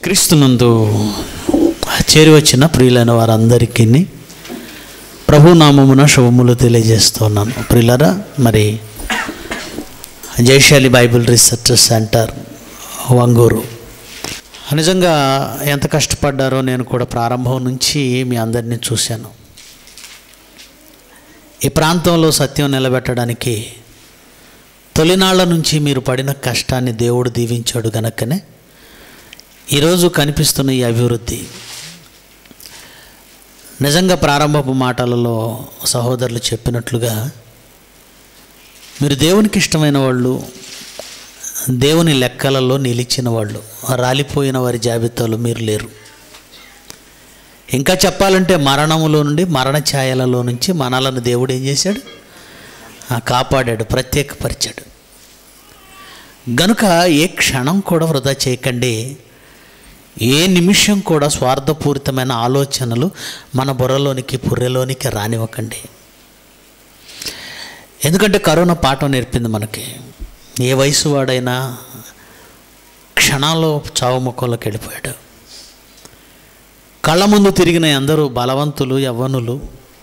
క్రీస్తునందు చేరి వచ్చిన ప్రియులైన వారందరికీ ప్రభు నామమున శుభములు తెలియజేస్తున్నాను ప్రియులరా మరి జైశాలి బైబిల్ రీసెర్చ్ సెంటర్ వంగూరు నిజంగా ఎంత కష్టపడ్డారో నేను కూడా ప్రారంభం నుంచి మీ అందరినీ చూశాను ఈ ప్రాంతంలో సత్యం నిలబెట్టడానికి తొలినాళ్ల నుంచి మీరు పడిన కష్టాన్ని దేవుడు దీవించాడు గనకనే ఈరోజు కనిపిస్తున్న ఈ అభివృద్ధి నిజంగా ప్రారంభపు మాటలలో సహోదరులు చెప్పినట్లుగా మీరు దేవునికి ఇష్టమైన వాళ్ళు దేవుని లెక్కలలో నిలిచిన వాళ్ళు రాలిపోయిన వారి జాబితాలో మీరు లేరు ఇంకా చెప్పాలంటే మరణములో నుండి మరణ ఛాయలలో నుంచి మనలను దేవుడు ఏం చేశాడు ఆ, కాపాడాడు ప్రత్యేకపరిచాడు గనుక ఏ క్షణం కూడా వృధా చేయకండి ఏ నిమిషం కూడా స్వార్థపూరితమైన ఆలోచనలు మన బుర్రలోనికి పుర్రెలోనికి రానివ్వకండి ఎందుకంటే కరోనా పాఠం నేర్పింది మనకి ఏ వయసు వాడైనా క్షణాల్లో చావు ముఖంలోకి వెళ్ళిపోయాడు కళ్ళ ముందు తిరిగిన అందరూ బలవంతులు యవ్వనులు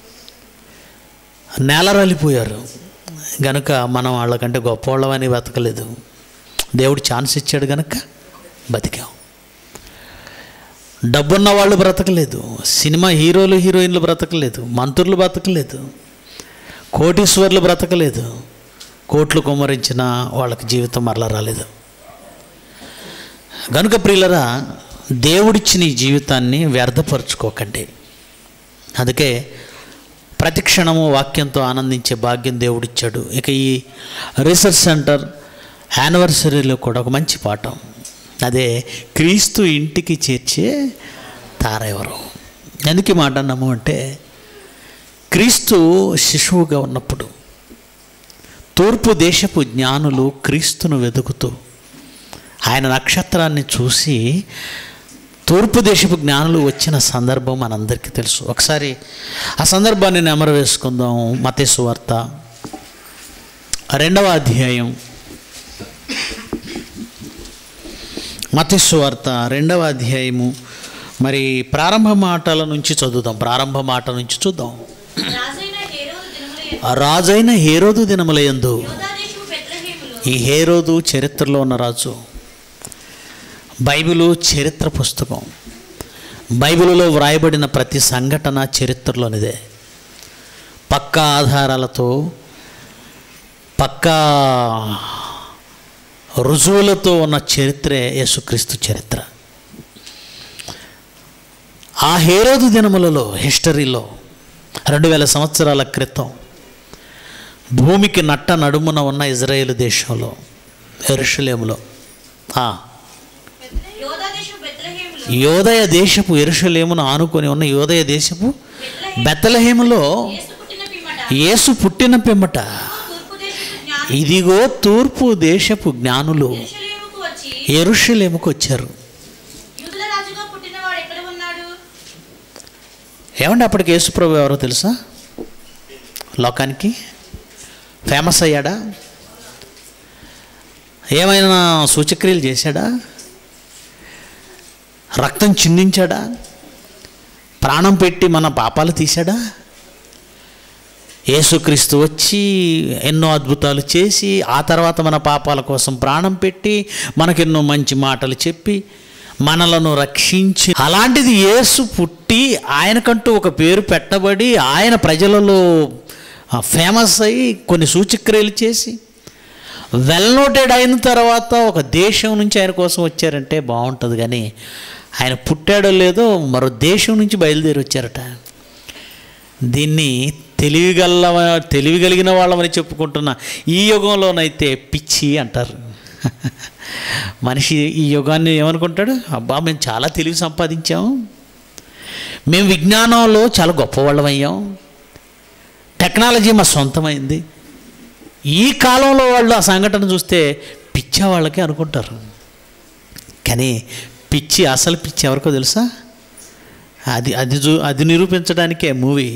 నేలరాలిపోయారు గనుక మనం వాళ్ళకంటే గొప్పవాళ్ళమని బతకలేదు దేవుడు ఛాన్స్ ఇచ్చాడు గనుక బతికాం డబ్బున్న వాళ్ళు బ్రతకలేదు సినిమా హీరోలు హీరోయిన్లు బ్రతకలేదు మంత్రులు బ్రతకలేదు కోటీశ్వర్లు బ్రతకలేదు కోట్లు కుమ్మరించిన వాళ్ళకి జీవితం మరలా రాలేదు గనుక ప్రియులరా దేవుడిచ్చిన ఈ జీవితాన్ని వ్యర్థపరుచుకోకండి అందుకే ప్రతి క్షణము వాక్యంతో ఆనందించే భాగ్యం దేవుడిచ్చాడు ఇక ఈ రీసెర్చ్ సెంటర్ యానివర్సరీలో కూడా ఒక మంచి పాఠం అదే క్రీస్తు ఇంటికి చేర్చే తార ఎవరు ఎందుకు ఈ మాట అన్నాము అంటే క్రీస్తు శిశువుగా ఉన్నప్పుడు తూర్పు దేశపు జ్ఞానులు క్రీస్తును వెతుకుతూ ఆయన నక్షత్రాన్ని చూసి తూర్పు దేశపు జ్ఞానులు వచ్చిన సందర్భం మనందరికీ తెలుసు ఒకసారి ఆ సందర్భాన్ని నెమరు వేసుకుందాం మతేసు వార్త రెండవ అధ్యాయం మతేసు వార్త రెండవ అధ్యాయము మరి ప్రారంభ మాటల నుంచి చదువుదాం ప్రారంభ మాట నుంచి చూద్దాం రాజైన హేరోదు దినముల ఆ రాజైన హేరోదు దినములయందు యోధాదేశము బెత్లెహేములో ఈ హేరోదు చరిత్రలో ఉన్న రాజు బైబిలు చరిత్ర పుస్తకం బైబిలులో వ్రాయబడిన ప్రతి సంఘటన చరిత్రలోనిదే పక్కా ఆధారాలతో పక్కా రుజువులతో ఉన్న చరిత్రే యేసుక్రీస్తు చరిత్ర ఆ హేరోదు దినములలో హిస్టరీలో రెండు వేల సంవత్సరాల క్రితం భూమికి నట్ట నడుమున ఉన్న ఇజ్రాయేల్ దేశంలో ఎరుషలేములో ఆ, యోధాదేశము బెత్లెహేములో యోదయ దేశపు ఎరుషలేమును ఆనుకొని ఉన్న యోదయ దేశపు బెత్తలహేములో యేసు పుట్టిన పిమ్మట యేసు పుట్టిన పిమ్మట తూర్పు దేశపు జ్ఞాని ఇదిగో తూర్పు దేశపు జ్ఞానులు యెరూషలేముకు వచ్చి ఎరుషలేముకు వచ్చారు యూదుల రాజుగా పుట్టినవాడు ఎక్కడ ఉన్నాడు ఏమంటే అప్పటికి యేసుప్రభు ఎవరో తెలుసా లోకానికి ఫేమస్ అయ్యాడా ఏమైనా సూచక్రియలు చేశాడా రక్తం చిందించాడా ప్రాణం పెట్టి మన పాపాలు తీశాడా యేసుక్రీస్తు వచ్చి ఎన్నో అద్భుతాలు చేసి ఆ తర్వాత మన పాపాల కోసం ప్రాణం పెట్టి మనకెన్నో మంచి మాటలు చెప్పి మనలను రక్షించి అలాంటిది యేసు పుట్టి ఆయనకంటూ ఒక పేరు పెట్టబడి ఆయన ప్రజలలో ఫేమస్ అయ్యి కొన్ని సూచక్రియలు చేసి వెల్ నోటెడ్ అయిన తర్వాత ఒక దేశం నుంచి ఆయన కోసం వచ్చారంటే బాగుంటుంది కానీ ఆయన పుట్టాడో లేదో మరో దేశం నుంచి బయలుదేరి వచ్చారట దీన్ని తెలివిగల తెలివిగలిగిన వాళ్ళమని చెప్పుకుంటున్న ఈ యుగంలోనైతే పిచ్చి అంటారు మనిషి ఈ యుగాన్ని ఏమనుకుంటాడు అబ్బా మేము చాలా తెలివి సంపాదించాం మేము విజ్ఞానంలో చాలా గొప్పవాళ్ళం అయ్యాం టెక్నాలజీ మా సొంతమైంది ఈ కాలంలో వాళ్ళు ఆ సంఘటన చూస్తే పిచ్చే వాళ్ళకి అనుకుంటారు కానీ పిచ్చి అసలు పిచ్చి ఎవరికో తెలుసా అది అది చూ అది నిరూపించడానికే మూవీ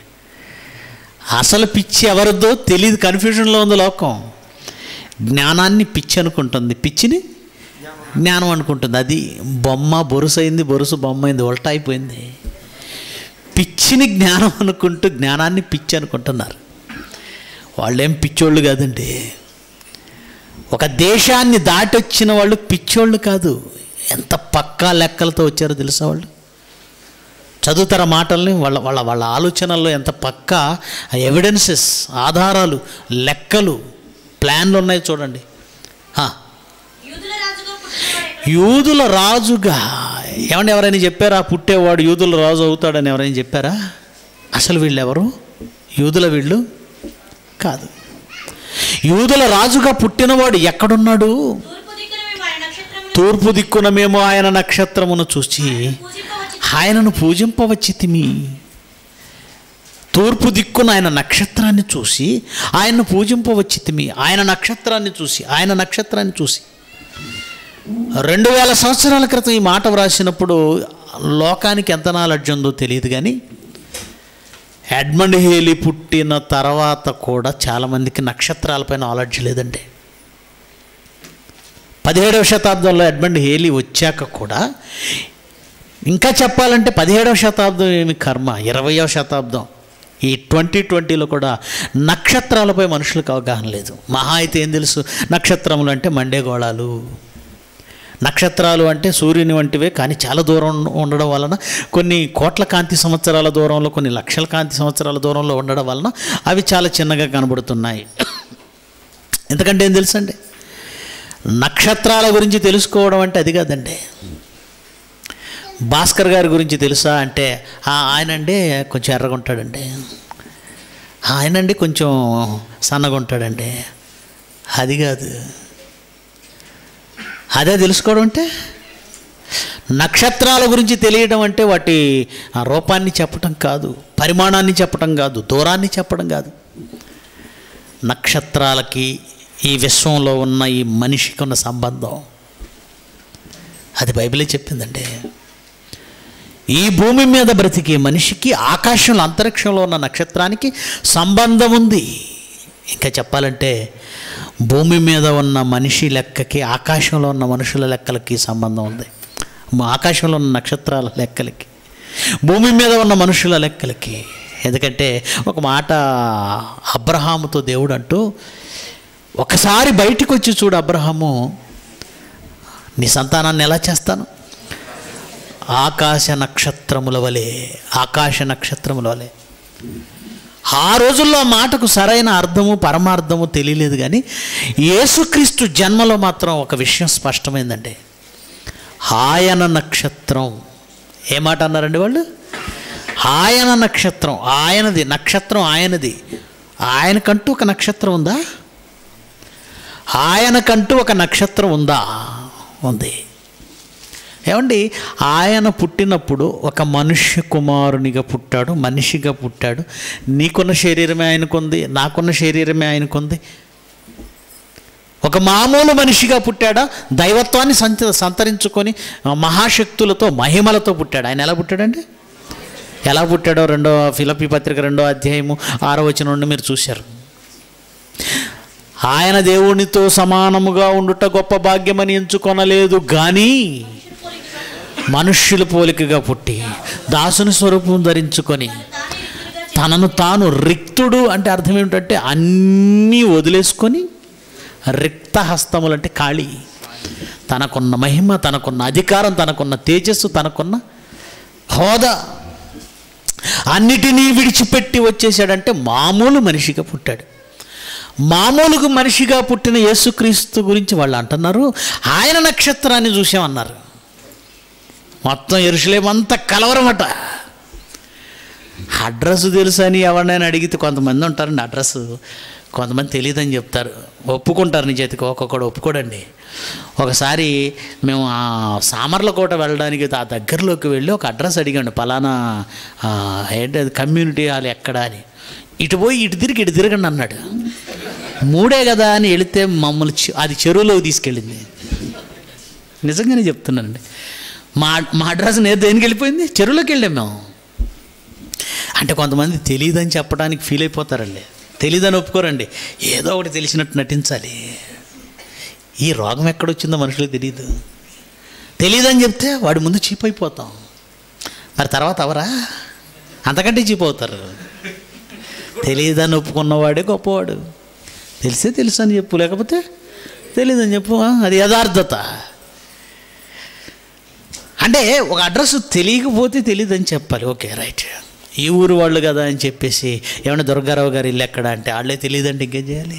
అసలు పిచ్చి ఎవరిదో తెలియదు కన్ఫ్యూజన్లో ఉంది లోకం జ్ఞానాన్ని పిచ్చి అనుకుంటుంది పిచ్చిని జ్ఞానం అనుకుంటుంది అది బొమ్మ బొరుసైంది బొరుసు బొమ్మ అయింది ఉల్టా అయిపోయింది పిచ్చిని జ్ఞానం అనుకుంటూ జ్ఞానాన్ని పిచ్చి అనుకుంటున్నారు వాళ్ళేం పిచ్చోళ్ళు కాదండి ఒక దేశాన్ని దాటొచ్చిన వాళ్ళు పిచ్చోళ్ళు కాదు ఎంత పక్కా లెక్కలతో వచ్చారో తెలుసా వాళ్ళు చదువుతారా మాటల్ని వాళ్ళ వాళ్ళ వాళ్ళ ఆలోచనల్లో ఎంత పక్కా ఎవిడెన్సెస్ ఆధారాలు లెక్కలు ప్లాన్లు ఉన్నాయి చూడండి ఆ, యూదుల రాజుగా పుట్టినవాడు ఎక్కడ యూదుల రాజుగా ఏమంటే ఎవరైనా చెప్పారా పుట్టేవాడు యూదుల రాజు అవుతాడని ఎవరైనా చెప్పారా అసలు వీళ్ళు ఎవరు యూదుల వీళ్ళు కాదు యూదుల రాజుగా పుట్టినవాడు ఎక్కడున్నాడు తూర్పు దిక్కున మేము ఆయన నక్షత్రమును తూర్పు దిక్కున మేము ఆయన నక్షత్రమును చూసి పూజింపవచ్చి ఆయనను పూజింపవచ్చితిమి తూర్పు దిక్కున ఆయన నక్షత్రాన్ని చూసి ఆయన్ను పూజింపవచ్చితిమి ఆయన నక్షత్రాన్ని చూసి ఆయన నక్షత్రాన్ని చూసి రెండు వేల సంవత్సరాల క్రితం ఈ మాట వ్రాసినప్పుడు లోకానికి ఎంత నాలెడ్జ్ ఉందో తెలియదు కానీ ఎడ్మండ్ హేలీ పుట్టిన తర్వాత కూడా చాలామందికి నక్షత్రాలపైన నాలెడ్జ్ లేదండి పదిహేడవ శతాబ్దంలో ఎడ్మండ్ హేలీ వచ్చాక కూడా ఇంకా చెప్పాలంటే పదిహేడవ శతాబ్దం ఏమి కర్మ ఇరవయవ శతాబ్దం ఈ ట్వంటీ ట్వంటీలో కూడా నక్షత్రాలపై మనుషులకు అవగాహన లేదు మహా అయితే ఏం తెలుసు నక్షత్రములు అంటే మండేగోళాలు నక్షత్రాలు అంటే సూర్యుని వంటివే కానీ చాలా దూరం ఉండడం వలన కొన్ని కోట్ల కాంతి సంవత్సరాల దూరంలో కొన్ని లక్షల కాంతి సంవత్సరాల దూరంలో ఉండడం వలన అవి చాలా చిన్నగా కనబడుతున్నాయి ఎందుకంటే ఏం తెలుసండి నక్షత్రాల గురించి తెలుసుకోవడం అంటే అది కాదండి భాస్కర్ గారి గురించి తెలుసా అంటే "ఆ, ఆయనండి కొంచెం ఎర్రగా ఉంటాడండి "ఆ, ఆయనండి కొంచెం సన్నగా ఉంటాడండి అది కాదు అదే తెలుసుకోవడం అంటే నక్షత్రాల గురించి తెలియడం అంటే వాటి ఆ రూపాన్ని చెప్పటం కాదు పరిమాణాన్ని చెప్పటం కాదు దూరాన్ని చెప్పడం కాదు నక్షత్రాలకి ఈ విశ్వంలో ఉన్న ఈ మనిషికి ఉన్న సంబంధం అది బైబిలే చెప్పిందండి ఈ భూమి మీద బ్రతికే మనిషికి ఆకాశంలో అంతరిక్షంలో ఉన్న నక్షత్రానికి సంబంధం ఉంది ఇంకా చెప్పాలంటే భూమి మీద ఉన్న మనిషి లెక్కకి ఆకాశంలో ఉన్న మనుషుల లెక్కలకి సంబంధం ఉంది మా ఆకాశంలో ఉన్న నక్షత్రాల లెక్కలకి భూమి మీద ఉన్న మనుషుల లెక్కలకి ఎందుకంటే ఒక మాట అబ్రహాముతో దేవుడు అంటూ ఒకసారి బయటికి వచ్చి చూడు అబ్రహాము నీ సంతానాన్ని ఎలా చేస్తాను ఆకాశ నక్షత్రముల వలె ఆకాశ నక్షత్రముల వలె ఆ రోజుల్లో ఆ మాటకు సరైన అర్థము పరమార్థము తెలియలేదు కానీ యేసుక్రీస్తు జన్మలో మాత్రం ఒక విషయం స్పష్టమైందండి ఆయన నక్షత్రం ఏ మాట అన్నారండి వాళ్ళు ఆయన నక్షత్రం ఆయనది నక్షత్రం ఆయనది ఆయనకంటూ ఒక నక్షత్రం ఉందా ఆయనకంటూ ఒక నక్షత్రం ఉందా ఉంది ఏమండి ఆయన పుట్టినప్పుడు ఒక మనుష్య కుమారునిగా పుట్టాడు మనిషిగా పుట్టాడు నీకున్న శరీరమే ఆయనకుంది నాకున్న శరీరమే ఆయనకుంది ఒక మామూలు మనిషిగా పుట్టాడా దైవత్వాన్ని సంత సంతరించుకొని ఆ, మహాశక్తులతో మహిమలతో పుట్టాడు ఆయన ఎలా పుట్టాడండి ఎలా పుట్టాడో రెండో ఫిలపి పత్రిక రెండో అధ్యాయము ఆరో వచనం నుండి మీరు చూశారు ఆయన దేవునితో సమానముగా ఉండుట గొప్ప భాగ్యమని ఎంచుకొనలేదు కానీ మనుష్యుల పోలికగా పుట్టి దాసుని స్వరూపం ధరించుకొని తనను తాను రిక్తుడు అంటే అర్థం ఏమిటంటే అన్నీ వదిలేసుకొని రిక్త హస్తములు అంటే ఖాళీ తనకున్న మహిమ తనకున్న అధికారం తనకున్న తేజస్సు తనకున్న హోదా అన్నిటినీ విడిచిపెట్టి వచ్చేసాడంటే మామూలు మనిషిగా పుట్టాడు మామూలుగా మనిషిగా పుట్టిన యేసుక్రీస్తు గురించి వాళ్ళు అంటున్నారు ఆయన నక్షత్రాన్ని చూసామన్నారు మొత్తం ఎరుసలేమంతా కలవరమట అడ్రస్ తెలుసా అని ఎవరినైనా అడిగితే కొంతమంది ఉంటారండి అడ్రస్ కొంతమంది తెలియదని చెప్తారు ఒప్పుకుంటారు నీ చేతికి ఒక్కొక్కడు ఒప్పుకోడండి ఒకసారి మేము ఆ సామర్లకోట వెళ్ళడానికి ఆ దగ్గరలోకి వెళ్ళి ఒక అడ్రస్ అడిగాడు పలానా ఆ, ఏంటి అది కమ్యూనిటీ హాల్ ఎక్కడ అని ఇటు పోయి ఇటు తిరిగి ఇటు తిరగండి అన్నాడు మూడే కదా అని వెళితే మమ్మల్ని చె- అది చెరువులోకి తీసుకెళ్ళింది నిజంగానే చెప్తున్నానండి మా మా అడ్రస్ నేను దేనికి వెళ్ళిపోయింది చెరువులోకి వెళ్ళాం మేము అంటే కొంతమంది తెలియదని చెప్పడానికి ఫీల్ అయిపోతారండి తెలియదని ఒప్పుకోరండి ఏదో ఒకటి తెలిసినట్టు నటించాలి ఈ రోగం ఎక్కడొచ్చిందో మనుషులకు తెలియదు తెలియదని చెప్తే వాడి ముందు చీప్ అయిపోతాం మరి తర్వాత అవరా అంతకంటే చీప్ అవుతారు తెలియదని ఒప్పుకున్నవాడే గొప్పవాడు తెలిసే తెలుసు అని చెప్పు లేకపోతే తెలియదని చెప్పు ఆ, అది యథార్థత అంటే ఒక అడ్రస్ తెలియకపోతే తెలియదని చెప్పాలి ఓకే రైట్ ఈ ఊరు వాళ్ళు కదా అని చెప్పేసి ఏమన్నా దుర్గారావు గారు ఇల్లు ఎక్కడ అంటే వాళ్ళే తెలియదంటే ఇంకేం చేయాలి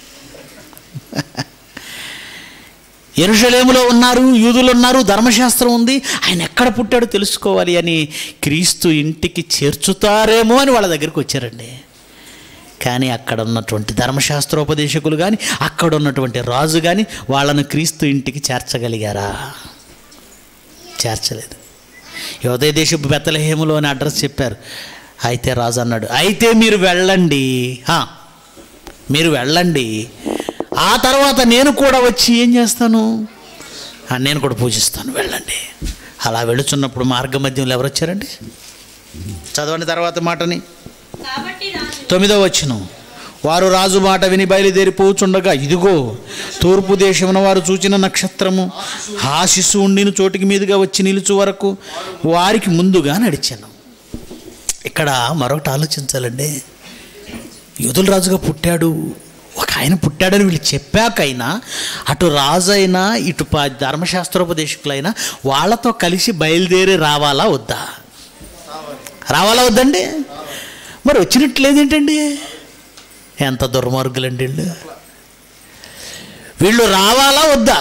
ఎరుషలేములో ఉన్నారు యూదులు ఉన్నారు ధర్మశాస్త్రం ఉంది ఆయన ఎక్కడ పుట్టాడో తెలుసుకోవాలి అని క్రీస్తు ఇంటికి చేర్చుతారేమో అని వాళ్ళ దగ్గరికి వచ్చారండి కానీ అక్కడ ఉన్నటువంటి ధర్మశాస్త్రోపదేశకులు కానీ అక్కడ ఉన్నటువంటి రాజు కానీ వాళ్ళను క్రీస్తు ఇంటికి చేర్చగలిగారా చేర్చలేదు యోదయ దేశపు బెత్తలహేములో అని అడ్రస్ చెప్పారు అయితే రాజు అన్నాడు అయితే మీరు వెళ్ళండి హా, మీరు వెళ్ళండి ఆ తర్వాత నేను కూడా వచ్చి ఏం చేస్తాను ఆ, నేను కూడా పూజిస్తాను వెళ్ళండి అలా వెళుచున్నప్పుడు మార్గ మధ్యంలో ఎవరు వచ్చారండి చదవండి తర్వాత మాటని కాబట్టి రాజు తొమ్మిదో వచ్చును వారు రాజు మాట విని బయలుదేరి పోచుండగా ఇదిగో తూర్పు దేశమున వారు చూచిన నక్షత్రము ఆ శిశువు ఉండిన చోటికి మీదుగా వచ్చి నిలుచు వరకు వారికి ముందుగా నడిచాను ఇక్కడ మరొకటి ఆలోచించాలండి యూదుల రాజుగా పుట్టాడు ఒక ఆయన పుట్టాడని వీళ్ళు చెప్పాకైనా అటు రాజు అయినా ఇటు ప- ధర్మశాస్త్రోపదేశకులైనా వాళ్ళతో కలిసి బయలుదేరి రావాలా వద్దా రావాలా వద్దండి మరి వచ్చినట్లేదేంటండి ఎంత దుర్మార్గులండి వీళ్ళు వీళ్ళు రావాలా వద్దా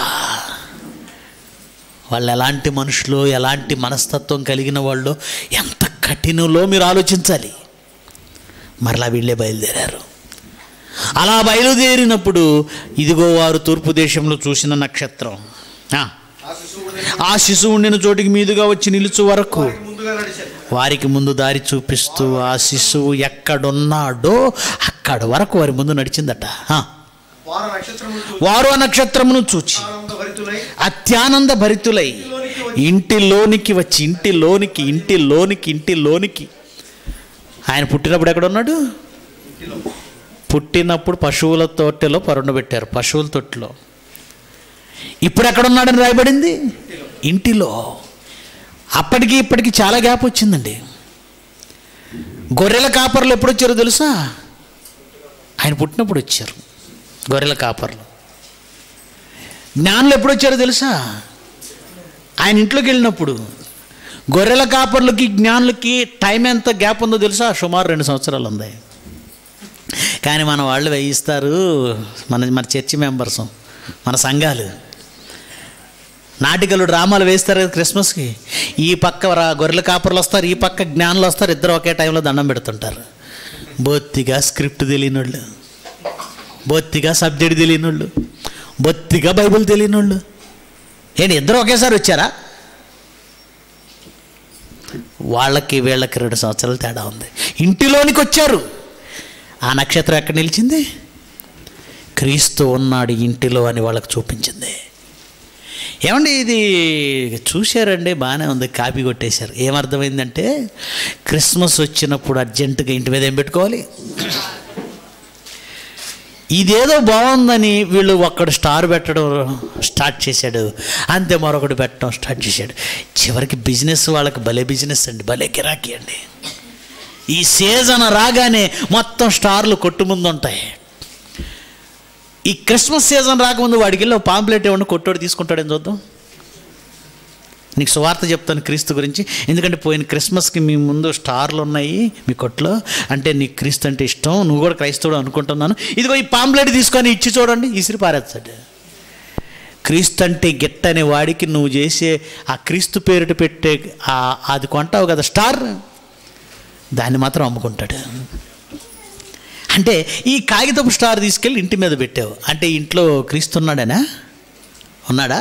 వాళ్ళు ఎలాంటి మనుషులు ఎలాంటి మనస్తత్వం కలిగిన వాళ్ళు ఎంత కఠినలో మీరు ఆలోచించాలి మరలా వీళ్ళే బయలుదేరారు అలా బయలుదేరినప్పుడు ఇదిగో వారు తూర్పు దేశంలో చూసిన నక్షత్రం ఆ, ఆ శిశువు ఆ శిశువు ఉండిన చోటికి మీదుగా వచ్చి నిలుచు వరకు ముందుగా నడిచాను వారికి ముందు దారి చూపిస్తూ ఆ శిశువు ఎక్కడున్నాడో అక్కడ వరకు వారి ముందు నడిచిందట ఆ. వారు నక్షత్రములు చూసి వారు ఆ నక్షత్రమును చూచి ఆనందభరితులై అత్యానంద భరితులై ఇంటిలోనికి వచ్చి ఇంటిలోనికి ఇంటిలోనికి ఇంటిలోనికి ఆయన పుట్టినప్పుడు ఎక్కడ ఉన్నాడు పుట్టినప్పుడు పశువుల తొట్టెలో పరుండబెట్టారు పశువుల తొట్టిలో ఇప్పుడు ఎక్కడ ఉన్నాడని రాయబడింది ఇంటిలో అప్పటికి ఇప్పటికి చాలా గ్యాప్ వచ్చిందండి గొర్రెల కాపర్లు ఎప్పుడు వచ్చారో తెలుసా ఆయన పుట్టినప్పుడు వచ్చారు గొర్రెల కాపర్లు జ్ఞానులు ఎప్పుడు వచ్చారో తెలుసా ఆయన ఇంట్లోకి వెళ్ళినప్పుడు గొర్రెల కాపర్లకి జ్ఞానులకి టైం ఎంత గ్యాప్ ఉందో తెలుసా సుమారు రెండు సంవత్సరాలు ఉంది కానీ మన వాళ్ళు వేయిస్తారు మన మన చర్చి మెంబర్స్ మన సంఘాలు నాటికలు డ్రామాలు వేస్తారు కదా క్రిస్మస్కి ఈ పక్క రా గొర్రెల కాపర్లు వస్తారు ఈ పక్క జ్ఞానులు వస్తారు ఇద్దరు ఒకే టైంలో దండం పెడుతుంటారు బొత్తిగా స్క్రిప్ట్ తెలియని వాళ్ళు బొత్తిగా సబ్జెక్ట్ తెలియని వాళ్ళు బొత్తిగా బైబిల్ తెలియని వాళ్ళు ఏంటి ఇద్దరు ఒకేసారి వచ్చారా వాళ్ళకి వీళ్ళకి రెండు సంవత్సరాలు తేడా ఉంది ఇంటిలోనికి వచ్చారు ఆ నక్షత్రం ఎక్కడ నిలిచింది క్రీస్తు ఉన్నాడు ఇంటిలో అని వాళ్ళకి చూపించింది ఏమండి ఇది చూశారండి బాగానే ఉంది కాపీ కొట్టేశారు ఏమర్థమైందంటే క్రిస్మస్ వచ్చినప్పుడు అర్జెంటుగా ఇంటి మీద ఏం పెట్టుకోవాలి ఇదేదో బాగుందని వీళ్ళు ఒక్కడు స్టార్ పెట్టడం స్టార్ట్ చేశాడు అంతే మరొకటి పెట్టడం స్టార్ట్ చేశాడు చివరికి బిజినెస్ వాళ్ళకి భలే బిజినెస్ అండి భలే గిరాకీ అండి ఈ సీజన్ రాగానే మొత్తం స్టార్లు కొట్టు ముందు ఉంటాయి ఈ క్రిస్మస్ సీజన్ రాకముందు వాడికి వెళ్ళి పాంప్లెట్ ఏమన్నా కొట్టోడు తీసుకుంటాడని చూద్దాం నీకు సువార్త చెప్తాను క్రీస్తు గురించి ఎందుకంటే పోయిన క్రిస్మస్కి మీ ముందు స్టార్లు ఉన్నాయి మీ కొట్లో అంటే నీకు క్రీస్తు అంటే ఇష్టం నువ్వు కూడా క్రైస్తవుడు అనుకుంటున్నాను ఇదిగో ఈ పాంప్లెట్ తీసుకొని ఇచ్చి చూడండి ఇసిరి పారేస్తాడు క్రీస్తు అంటే గిట్ట అనే వాడికి నువ్వు చేసే ఆ క్రీస్తు పేరిట పెట్టే ఆ- అది కొంటావు కదా స్టార్ దాన్ని మాత్రం అమ్ముకుంటాడు అంటే ఈ కాగితపు స్టార్ తీసుకెళ్ళి ఇంటి మీద పెట్టావు అంటే ఇంట్లో క్రీస్తు ఉన్నాడనా ఉన్నాడా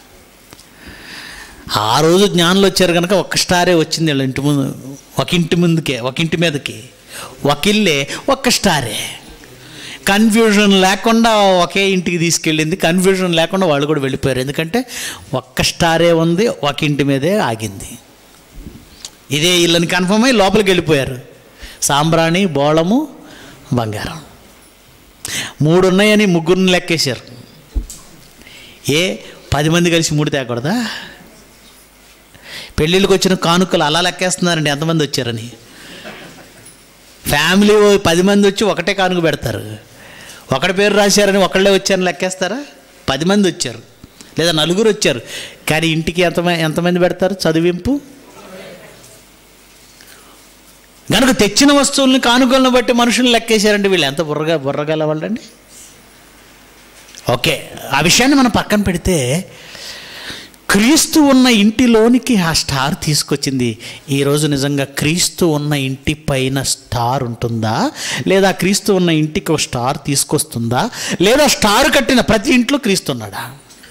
ఆ రోజు జ్ఞానులు వచ్చారు కనుక ఒక్క స్టారే వచ్చింది వీళ్ళ ఇంటి ముందు ఒక ఇంటి ముందుకే ఒక ఇంటి మీదకి ఒక ఇల్లే ఒక్క స్టారే కన్ఫ్యూజన్ లేకుండా ఒకే ఇంటికి తీసుకెళ్ళింది కన్ఫ్యూజన్ లేకుండా వాళ్ళు కూడా వెళ్ళిపోయారు ఎందుకంటే ఒక్క స్టారే ఉంది ఒక ఇంటి మీదే ఆగింది ఇదే ఇల్లని కన్ఫర్మ్ అయ్యి లోపలికి వెళ్ళిపోయారు సాంబ్రాణి బోళము బంగారం మూడు ఉన్నాయని ముగ్గురిని లెక్కేశారు ఏ పది మంది కలిసి మూడు తేకూడదా పెళ్ళిళ్ళకి వచ్చిన కానుకలు అలా లెక్కేస్తున్నారండి ఎంతమంది వచ్చారని ఫ్యామిలీ ఓ పది మంది వచ్చి ఒకటే కానుక పెడతారు ఒకటి పేరు రాశారని ఒకళ్ళే వచ్చారని లెక్కేస్తారా పది మంది వచ్చారు లేదా నలుగురు వచ్చారు కానీ ఇంటికి ఎంత ఎంతమంది పెడతారు చదివింపు కనుక తెచ్చిన వస్తువుల్ని కానుకలను బట్టి మనుషుల్ని లెక్కేశారండి వీళ్ళు ఎంత బుర్రగా బుర్రగల వాళ్ళండి ఓకే ఆ విషయాన్ని మనం పక్కన పెడితే క్రీస్తు ఉన్న ఇంటిలోనికి ఆ స్టార్ తీసుకొచ్చింది ఈరోజు నిజంగా క్రీస్తు ఉన్న ఇంటి పైన స్టార్ ఉంటుందా లేదా క్రీస్తు ఉన్న ఇంటికి ఒక స్టార్ తీసుకొస్తుందా లేదా స్టార్ కట్టిన ప్రతి ఇంట్లో క్రీస్తు ఉన్నాడా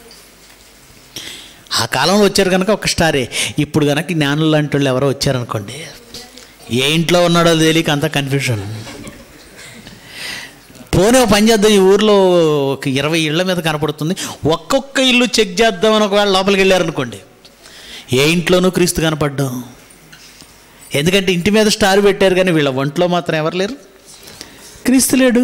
ఆ కాలంలో వచ్చారు కనుక ఒక స్టారే ఇప్పుడు కనుక జ్ఞానులు లాంటి వాళ్ళు ఎవరో వచ్చారనుకోండి ఏ ఇంట్లో ఉన్నాడో తెలియక అంత కన్ఫ్యూజన్ పోనీ ఒక పని చేద్దాం ఈ ఊర్లో ఒక ఇరవై ఇళ్ళ మీద కనపడుతుంది ఒక్కొక్క ఇల్లు చెక్ చేద్దామని ఒకవేళ లోపలికి వెళ్ళారనుకోండి ఏ ఇంట్లోనూ క్రీస్తు కనపడ్డాం ఎందుకంటే ఇంటి మీద స్టార్ పెట్టారు కానీ వీళ్ళ ఒంట్లో మాత్రం ఎవరు లేరు క్రీస్తు లేడు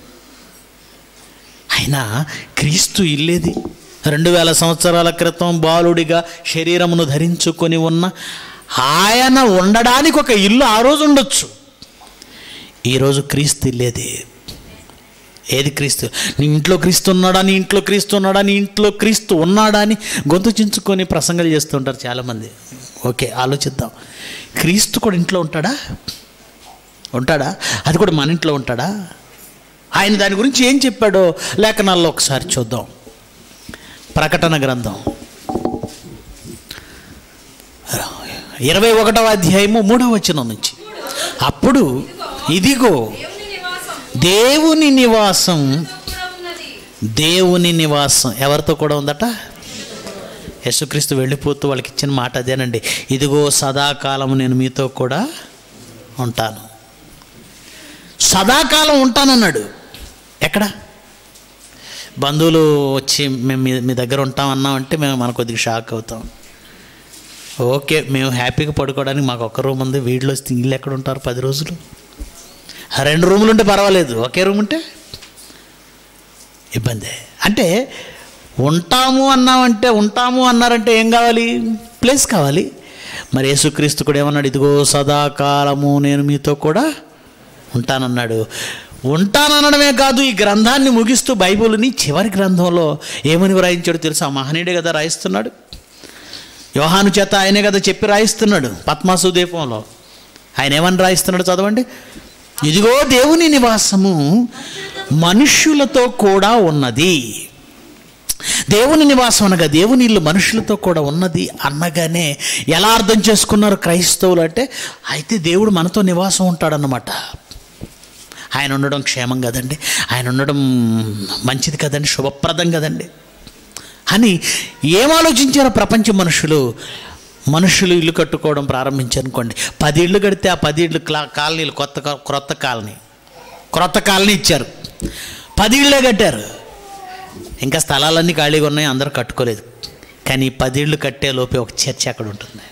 అయినా క్రీస్తు ఇల్లేది రెండు వేల సంవత్సరాల క్రితం బాలుడిగా శరీరమును ధరించుకొని ఉన్న ఆయన ఉండడానికి ఒక ఇల్లు ఆ రోజు ఉండొచ్చు ఈరోజు క్రీస్తు ఇల్లేది ఏది క్రీస్తు నీ ఇంట్లో క్రీస్తు ఉన్నాడా నీ ఇంట్లో క్రీస్తు ఉన్నాడా నీ ఇంట్లో క్రీస్తు ఉన్నాడా అని గొంతు చించుకొని ప్రసంగాలు చేస్తుంటారు చాలామంది ఓకే ఆలోచిద్దాం క్రీస్తు కూడా ఇంట్లో ఉంటాడా ఉంటాడా అది కూడా మన ఇంట్లో ఉంటాడా ఆయన దాని గురించి ఏం చెప్పాడో లేఖనాల్లో ఒకసారి చూద్దాం ప్రకటన గ్రంథం ఇరవై ఒకటవ అధ్యాయము మూడవ వచనం నుంచి అప్పుడు ఇదిగో దేవుని నివాసం దేవుని నివాసం కూడా ఉన్నది దేవుని నివాసం ఎవరితో కూడా ఉందట యేసుక్రీస్తు వెళ్ళిపోతూ వాళ్ళకి ఇచ్చిన మాట అదేనండి ఇదిగో సదాకాలం నేను మీతో కూడా ఉంటాను సదాకాలం ఉంటానన్నాడు ఎక్కడ బంధువులు వచ్చి మేము మీ మీ దగ్గర ఉంటాం అన్నామంటే మేము మన కొద్దిగా షాక్ అవుతాం ఓకే మేము హ్యాపీగా పడుకోవడానికి మాకు ఒక్క రూమ్ ఉంది వీడిలో వస్తే ఇల్లు ఎక్కడ ఉంటారు పది రోజులు ఆ రెండు రూములు ఉంటే పర్వాలేదు ఒకే రూమ్ ఉంటే ఇబ్బంది అంటే ఉంటాము అన్నామంటే ఉంటాము అన్నారంటే ఏం కావాలి ప్లేస్ కావాలి మరి యేసుక్రీస్తు కూడా ఏమన్నాడు ఇదిగో సదాకాలము నేను మీతో కూడా ఉంటానన్నాడు ఉంటాననడమే కాదు ఈ గ్రంథాన్ని ముగిస్తూ బైబిల్ని చివరి గ్రంథంలో ఏమని వ్రాయించాడో తెలుసా ఆ మహనీయుడే కదా రాయిస్తున్నాడు యోహాను చేత ఆయనే కదా చెప్పి రాయిస్తున్నాడు పద్మాసు దీపంలో ఆయన ఏమని రాయిస్తున్నాడు చదవండి ఇదిగో దేవుని నివాసము మనుష్యులతో కూడా ఉన్నది దేవుని నివాసం అనగా దేవుని ఇల్లు మనుషులతో కూడా ఉన్నది అనగానే ఎలా అర్థం చేసుకున్నారు క్రైస్తవులు అంటే అయితే దేవుడు మనతో నివాసం ఉంటాడన్నమాట ఆయన ఉండడం క్షేమం కదండి ఆయన ఉండడం మంచిది కదండి శుభప్రదం కదండి అని ఏం ఆలోచించారో ప్రపంచ మనుషులు మనుషులు ఇల్లు కట్టుకోవడం ప్రారంభించారనుకోండి పది ఇళ్ళు కడితే ఆ పది ఇళ్ళు క్లా కాలనీలు కొత్త కా- క్రొత్త కాలనీ క్రొత్త కాలనీ ఇచ్చారు పది ఇళ్ళే కట్టారు ఇంకా స్థలాలన్నీ ఖాళీగా ఉన్నాయి అందరూ కట్టుకోలేదు కానీ ఈ పది ఇళ్ళు కట్టే లోపే ఒక చర్చ అక్కడ ఉంటుంది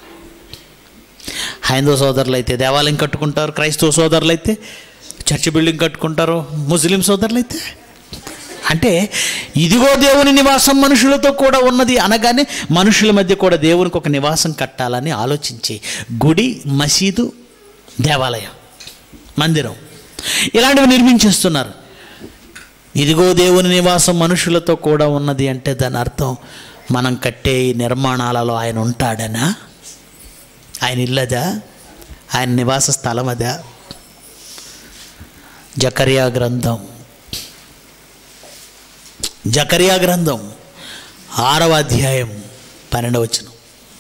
హైందవ సోదరులు అయితే దేవాలయం కట్టుకుంటారు క్రైస్తవ సోదరులు అయితే చర్చి బిల్డింగ్ కట్టుకుంటారు ముస్లిం సోదరులు అయితే అంటే ఇదిగో దేవుని నివాసం మనుషులతో కూడా ఉన్నది అనగానే మనుషుల మధ్య కూడా దేవునికి ఒక నివాసం కట్టాలని ఆలోచించి గుడి మసీదు దేవాలయం మందిరం ఇలాంటివి నిర్మించేస్తున్నారు ఇదిగో దేవుని నివాసం మనుషులతో కూడా ఉన్నది అంటే దాని అర్థం మనం కట్టే ఈ నిర్మాణాలలో ఆయన ఉంటాడనా ఆయన ఇల్లదా ఆయన నివాస స్థలం అదా జకరియా గ్రంథం జకరియా గ్రంథం ఆరవ అధ్యాయం పన్నెండవ వచనం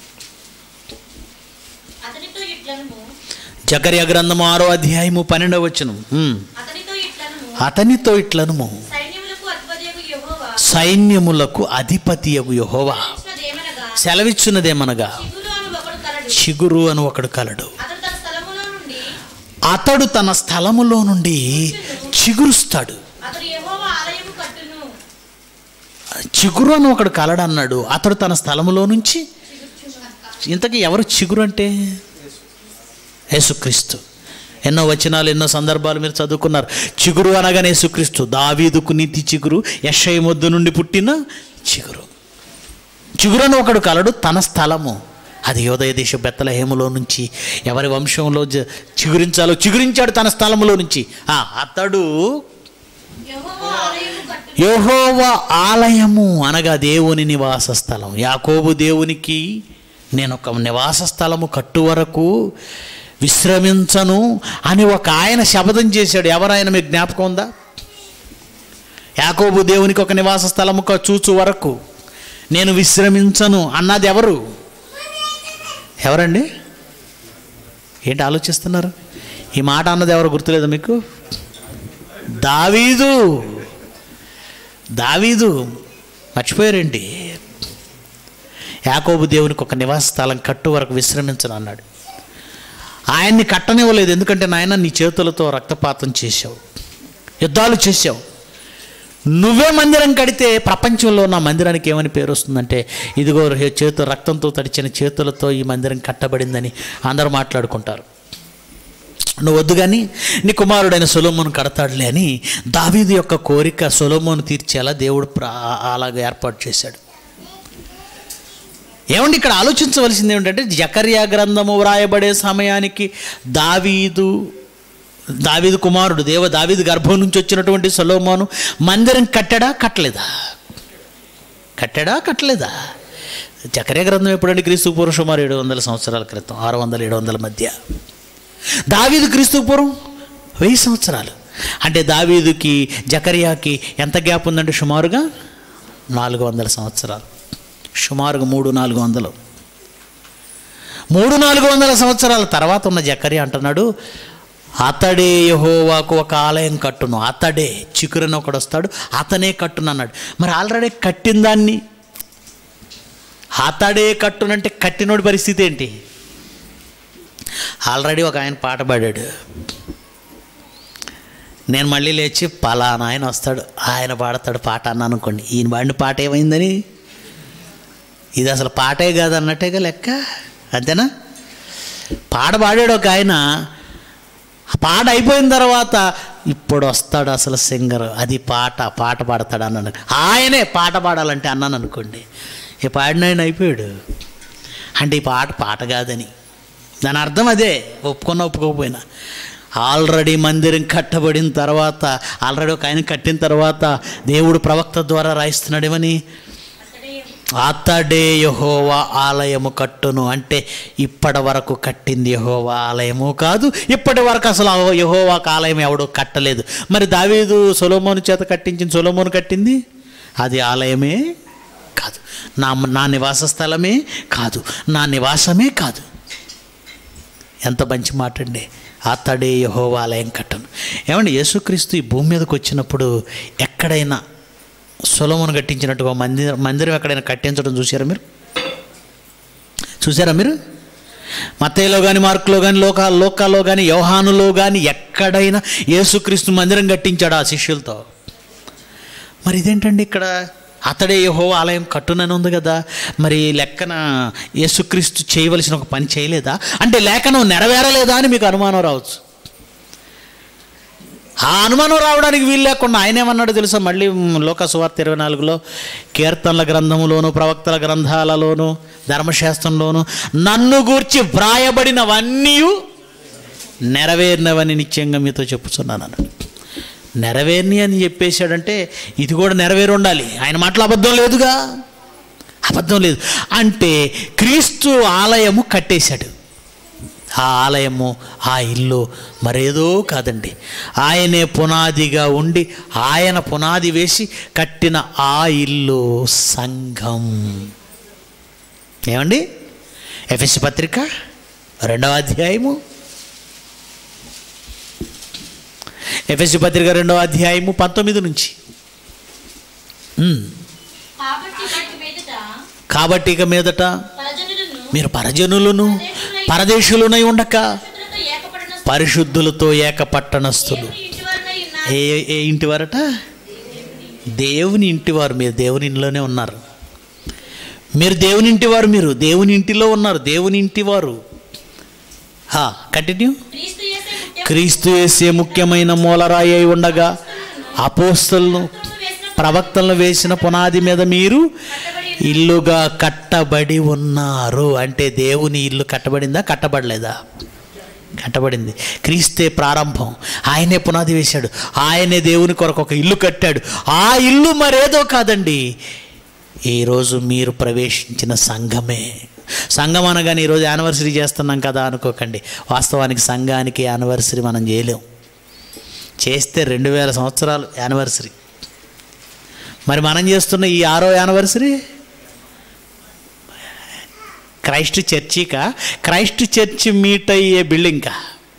అతనితో ఇట్లను జకరియా గ్రంథం ఆరో అధ్యాయము పన్నెండవ వచనం హ్మ్. అతనితో ఇట్లను అతనితో ఇట్లనుము సైన్యములకు అధిపతియగు యెహోవా సైన్యములకు అధిపతియగు యహోవా ఇచ్చినదేమనగా సెలవిచ్చున్నదేమనగా చిగురు అని ఒకడు కలడు చిగురు అని ఒకడు కలడు అతడు తన స్థలములో నుండి అతడు తన స్థలములో నుండి చిగురుస్తాడు అతడు యెహోవా ఆలయము కట్టును చిగురు అని ఒకడు కలడు అన్నాడు అతడు తన స్థలములో నుంచి ఇంతకీ ఎవరు చిగురు అంటే యేసుక్రీస్తు ఎన్నో వచనాలు ఎన్నో సందర్భాలు మీరు చదువుకున్నారు చిగురు అనగానే యేసుక్రీస్తు దావీదుకు నీతి చిగురు యశ్ఐ మొద్దు నుండి పుట్టిన చిగురు చిగురు అని ఒకడు కలడు తన స్థలము అది యోదయ దేశ బెత్తలహేములో నుంచి ఎవరి వంశంలో జ- చిగురించాలో చిగురించాడు తన స్థలములో నుంచి ఆ, అతడు యెహోవా ఆలయము కట్టును యెహోవ ఆలయము అనగా దేవుని నివాస స్థలం యాకోబు దేవునికి నేను ఒక నివాస స్థలము కట్టు వరకు విశ్రమించను అని ఒక ఆయన శపథం చేశాడు ఎవరాయన మీకు జ్ఞాపకం ఉందా యాకోబు దేవునికి ఒక నివాస స్థలము క- చూచు వరకు నేను విశ్రమించను అన్నది ఎవరు ఎవరండి ఏంటి ఆలోచిస్తున్నారు ఈ మాట అన్నది ఎవరు గుర్తులేదా మీకు దావీదు దావీదు మర్చిపోయారేంటి యాకోబు దేవునికి ఒక నివాస స్థలం కట్టు వరకు విశ్రమించను అన్నాడు ఆయన్ని కట్టనివ్వలేదు ఎందుకంటే నాయన నీ చేతులతో రక్తపాతం చేశావు యుద్ధాలు చేశావు నువ్వే మందిరం కడితే ప్రపంచంలో నా మందిరానికి ఏమని పేరు వస్తుందంటే ఇదిగో హే- చేతు రక్తంతో తడిచిన చేతులతో ఈ మందిరం కట్టబడిందని అందరూ మాట్లాడుకుంటారు నువ్వు వద్దు కానీ నీ కుమారుడైన సొలోమోను కడతాడులే అని దావీదు యొక్క కోరిక సొలోమోను తీర్చేలా దేవుడు ప్రా అలాగ ఏర్పాటు చేశాడు ఏమండి ఇక్కడ ఆలోచించవలసింది ఏమిటంటే జకర్యా గ్రంథము వ్రాయబడే సమయానికి దావీదు దావీదు కుమారుడు దేవ దావీదు గర్భం నుంచి వచ్చినటువంటి సొలోమోను మందిరం కట్టాడా కట్టలేదా కట్టాడా కట్టలేదా జకర్యా గ్రంథం ఎప్పుడంటే క్రీస్తు పూర్వం సుమారు ఏడు వందల సంవత్సరాల క్రితం ఆరు వందల ఏడు వందల మధ్య దావీదు క్రీస్తు పూర్వం వెయ్యి సంవత్సరాలు అంటే దావీదుకి జకర్యాకి ఎంత గ్యాప్ ఉందంటే సుమారుగా నాలుగు వందల సంవత్సరాలు సుమారుగా మూడు నాలుగు వందలు మూడు నాలుగు వందల సంవత్సరాల తర్వాత ఉన్న జకర్యా అంటున్నాడు అతడే యహోవాకు ఒక ఆలయం కట్టును అతడే చికురని ఒకడు వస్తాడు అతనే కట్టును అన్నాడు మరి ఆల్రెడీ కట్టిన దాన్ని అతడే కట్టునంటే కట్టినోడి పరిస్థితి ఏంటి ఆల్రెడీ ఒక ఆయన పాట పాడాడు నేను మళ్ళీ లేచి పలానా ఆయన వస్తాడు ఆయన పాడతాడు పాట అన్నాను అనుకోండి ఈయన పాడిన పాట ఏమైందని ఇది అసలు పాటే కాదు అన్నట్టేగా లెక్క అంతేనా పాట పాడాడు ఒక ఆయన ఆ పాట అయిపోయిన తర్వాత ఇప్పుడు వస్తాడు అసలు సింగర్ అది పాట పాట పాడతాడు అన్నాను ఆయనే పాట పాడాలంటే అన్నాను అనుకోండి ఈ పాడిన ఆయన అయిపోయాడు అంటే ఈ పాట పాట కాదని దాని అర్థం అదే ఒప్పుకున్న ఒప్పుకోకపోయినా ఆల్రెడీ మందిరం కట్టబడిన తర్వాత ఆల్రెడీ ఒక ఆయన కట్టిన తర్వాత దేవుడు ప్రవక్త ద్వారా రాయిస్తున్నాడేమని అతడే అతడే యహోవా ఆలయము కట్టును అంటే ఇప్పటి వరకు కట్టింది యహోవా ఆలయము కాదు ఇప్పటి వరకు అసలు ఆ యెహోవాకు ఆలయం ఎవడు కట్టలేదు మరి దావీదు సొలోమోను చేత కట్టించిన సొలోమోను కట్టింది అది ఆలయమే కాదు నా నా నివాస స్థలమే కాదు నా నివాసమే కాదు ఎంత మంచి మాట అండి అతడే యహోవా ఆలయం కట్టను ఏమండి యేసుక్రీస్తు ఈ భూమి మీదకి వచ్చినప్పుడు ఎక్కడైనా సొలమును కట్టించినట్టుగా మందిరం మందిరం ఎక్కడైనా కట్టించడం చూసారా మీరు చూసారా మీరు మత్తయిలో కానీ మార్కులో కానీ లోకా లోకాలో కానీ యోహానులో కానీ ఎక్కడైనా యేసుక్రీస్తు మందిరం కట్టించాడు ఆ శిష్యులతో మరి ఇదేంటండి ఇక్కడ అతడే యహో ఆలయం కట్టునని ఉంది కదా మరి లెక్కన యేసుక్రీస్తు చేయవలసిన ఒక పని చేయలేదా అంటే లేఖనం నెరవేరలేదా అని మీకు అనుమానం రావచ్చు ఆ అనుమానం రావడానికి వీలు లేకుండా ఆయన ఏమన్నాడు తెలుసా మళ్ళీ లోక సువార్త ఇరవై నాలుగులో కీర్తనల గ్రంథములోను ప్రవక్తల గ్రంథాలలోను ధర్మశాస్త్రంలోను నన్ను గూర్చి వ్రాయబడినవన్నీ నెరవేరినవని నిశ్చయంగా మీతో చెప్పుచున్నాను అన్నాడు నెరవేర్ని అని చెప్పేశాడంటే ఇది కూడా నెరవేరు ఉండాలి ఆయన మాటలు అబద్ధం లేదుగా అబద్ధం లేదు అంటే క్రీస్తు ఆలయము కట్టేశాడు ఆ ఆలయము ఆ ఇల్లు మరేదో కాదండి ఆయనే పునాదిగా ఉండి ఆయన పునాది వేసి కట్టిన ఆ ఇల్లు సంఘం ఏమండి ఎఫ్ఎస్ పత్రిక రెండవ అధ్యాయము ఎఫ్ఎస్ పత్రిక రెండవ అధ్యాయము పంతొమ్మిది నుంచి ఉమ్. కాబట్టి వాటి మీదట కాబట్టి ఇక మీదట ప్రజలను మీరు పరజనులను పరదేశులునై ఉండక పరిశుద్ధులతో ఏకపడిన పరిశుద్ధులతో ఏకపట్టణస్థులు దేవుని ఇంటి వారినై ఉన్నారు. ఏ ఏ ఇంటి వారట దేవుని ఇంటి వారు మీరు దేవుని ఇంట్లోనే ఉన్నారు మీరు దేవుని ఇంటి వారు మీరు దేవుని ఇంటిలో ఉన్నారు దేవుని ఇంటి వారు కంటిన్యూ క్రీస్తు యేసే ముఖ్య క్రీస్తు వేసే ముఖ్యమైన మూలరాయి అయి ఉండగా అపోస్తలను రక్తము వేసిన ప్రవక్తలను వేసిన పునాది మీద మీరు కట్టబడి ఇల్లుగా కట్టబడి ఉన్నారు అంటే దేవుని ఇల్లు కట్టబడిందా కట్టబడలేదా కట్టబడింది క్రీస్తే ప్రారంభం ఆయనే పునాది వేశాడు ఆయనే దేవుని కొరకు ఒక ఇల్లు కట్టాడు ఆ ఇల్లు మరేదో కాదండి ఈరోజు మీరు ప్రవేశించిన సంఘమే సంఘం అనగానే ఈరోజు యానివర్సరీ చేస్తున్నాం కదా అనుకోకండి వాస్తవానికి సంఘానికి యానివర్సరీ మనం చేయలేం చేస్తే రెండు వేల సంవత్సరాలు యానివర్సరీ మరి మనం చేస్తున్న ఈ ఆరో యానివర్సరీ క్రైస్ట్ చర్చికా క్రైస్ట్ చర్చ్ మీట్ అయ్యే బిల్డింగ్కా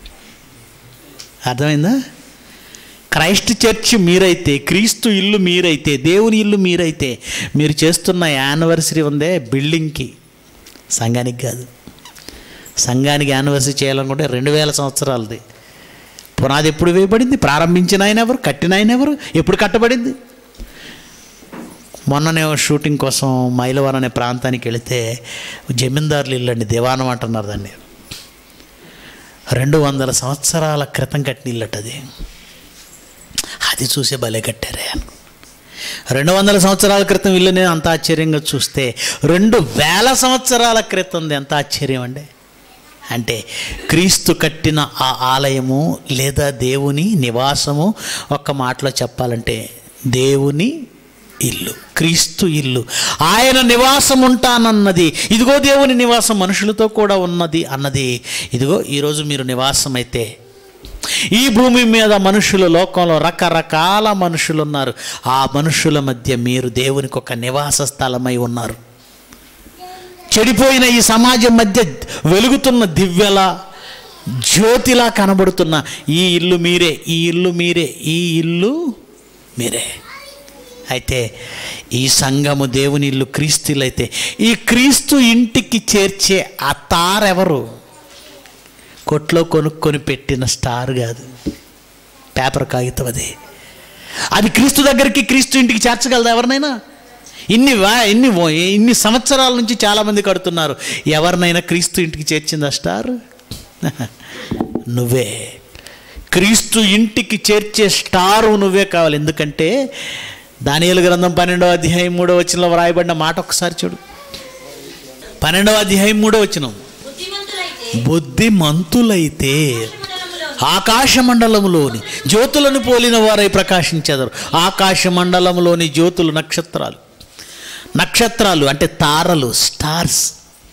అర్థమైందా క్రైస్ట్ చర్చ్ మీరైతే క్రీస్తు ఇల్లు మీరైతే దేవుని ఇల్లు మీరైతే మీరు చేస్తున్న యానివర్సరీ ఉందే బిల్డింగ్కి సంఘానికి కాదు సంఘానికి యానివర్సరీ చేయాలనుకుంటే రెండు వేల సంవత్సరాలది పునాది ఎప్పుడు వేయబడింది ప్రారంభించిన ఆయన ఎవరు కట్టిన ఆయన ఎవరు ఎప్పుడు కట్టబడింది మొన్ననే ఓ షూటింగ్ కోసం మైలవరం అనే ప్రాంతానికి వెళితే జమీందారులు ఇల్లు అండి దివానం అంటున్నారు దాన్ని రెండు వందల సంవత్సరాల క్రితం కట్టిన ఇల్లట అది అది చూసే భలే కట్టారే రెండు వందల సంవత్సరాల క్రితం ఇల్లుని అంత ఆశ్చర్యంగా చూస్తే రెండు వేల సంవత్సరాల క్రితంది ఎంత ఆశ్చర్యం అండి అంటే క్రీస్తు కట్టిన ఆ ఆలయము లేదా దేవుని నివాసము ఒక్క మాటలో చెప్పాలంటే దేవుని ఇల్లు క్రీస్తు ఇల్లు ఆయన నివాసం ఉంటానన్నది ఇదిగో దేవుని నివాసం మనుషులతో కూడా ఉన్నది అన్నది ఇదిగో ఈరోజు మీరు నివాసం అయితే ఈ భూమి మీద మనుషులు లోకంలో రకరకాల మనుషులు ఉన్నారు ఆ మనుషుల మధ్య మీరు దేవునికి ఒక నివాస స్థలమై ఉన్నారు చెడిపోయిన ఈ సమాజం మధ్య వెలుగుతున్న దివ్యలా జ్యోతిలా కనబడుతున్న ఈ ఇల్లు మీరే ఈ ఇల్లు మీరే ఈ ఇల్లు మీరే అయితే ఈ సంఘము దేవుని ఇల్లు క్రీస్తులైతే ఈ క్రీస్తు ఇంటికి చేర్చే ఆ తారెవరు కొట్లో కొనుక్కొని పెట్టిన స్టార్ కాదు పేపర్ కాగితం అది అది క్రీస్తు దగ్గరికి క్రీస్తు ఇంటికి చేర్చగలదా ఎవరినైనా ఇన్ని వా ఇన్ని ఓ- ఇన్ని సంవత్సరాల నుంచి చాలామంది కడుతున్నారు ఎవరినైనా క్రీస్తు ఇంటికి చేర్చిందా స్టార్ నువ్వే క్రీస్తు ఇంటికి చేర్చే స్టారు నువ్వే కావాలి ఎందుకంటే దానియేలు గ్రంథం పన్నెండవ అధ్యాయం మూడో వచనంలో వ్రాయబడిన మాట ఒకసారి చూడు పన్నెండవ అధ్యాయం మూడో వచనం బుద్ధిమంతులైతే బుద్ధిమంతులైతే మండలములో ఆకాశ మండలములోని జ్యోతులను పోలిన వారై ప్రకాశించెదరు ఆకాశ మండలంలోని జ్యోతులు నక్షత్రాలు నక్షత్రాలు అంటే తారలు స్టార్స్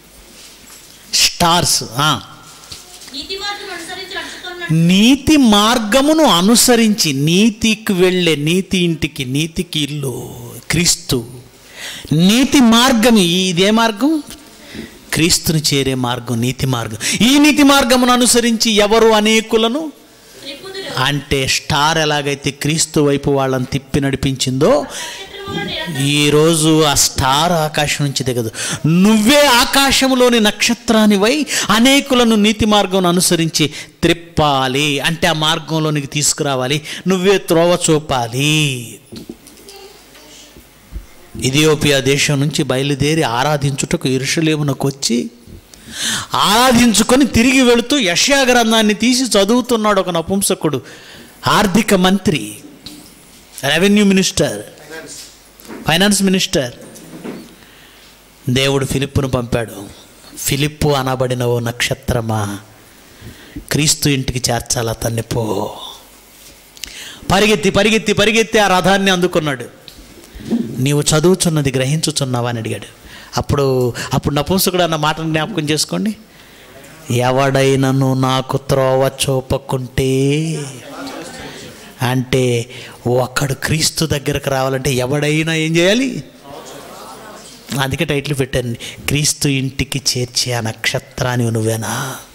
స్టార్స్ ఆ. నీతి మార్గం అనుసరించి నడుచుకున్న నీతి మార్గమును అనుసరించి నీతికి వెళ్ళే నీతి ఇంటికి నీతికి ఇల్లు క్రీస్తు నీతి మార్గం ఇదే మార్గం క్రీస్తుని చేరే మార్గం నీతి మార్గం ఈ నీతి మార్గమును అనుసరించి ఎవరు అనేకులను త్రిపుదులు అంటే స్టార్ ఎలాగైతే క్రీస్తు వైపు వాళ్ళని తిప్పి నడిపించిందో నక్షత్రములో నిరంతరం ఈరోజు ఆ స్టార్ ఆకాశం నుంచి దిగదు నువ్వే ఆకాశంలోని నక్షత్రానివై అనేకులను నీతి మార్గం అనుసరించి త్రిప్పాలి అంటే ఆ మార్గంలోనికి తీసుకురావాలి నువ్వే త్రోవ చూపాలి ఇథియోపియా దేశం నుంచి బయలుదేరి ఆరాధించుటకు ఇరుషలేమునకు వచ్చి ఆరాధించుకొని తిరిగి వెళుతూ యష్యా గ్రంథాన్ని తీసి చదువుతున్నాడు ఒక నపుంసకుడు ఆర్థిక మంత్రి revenue minister finance finance minister దేవుడు ఫిలిప్పును పంపాడు ఫిలిప్పు అనబడిన ఓ నక్షత్రమా క్రీస్తు ఇంటికి చేర్చాల అతన్ని పో పరిగెత్తి పరిగెత్తి పరిగెత్తి ఆ రథాన్ని అందుకున్నాడు నీవు చదువుచున్నది గ్రహించుచున్నావా అని అడిగాడు అప్పుడు అప్పుడు నపుంసకుడు అన్న మాటను జ్ఞాపకం చేసుకోండి ఎవడైనను నాకు త్రోవ చూపకుంటే అంటే ఒకడు క్రీస్తు దగ్గరకు రావాలంటే ఎవడైనా ఏం చేయాలి అందుకే టైటిల్ పెట్టాను క్రీస్తు ఇంటికి చేర్చే ఆ నక్షత్రాన్ని నువ్వేనా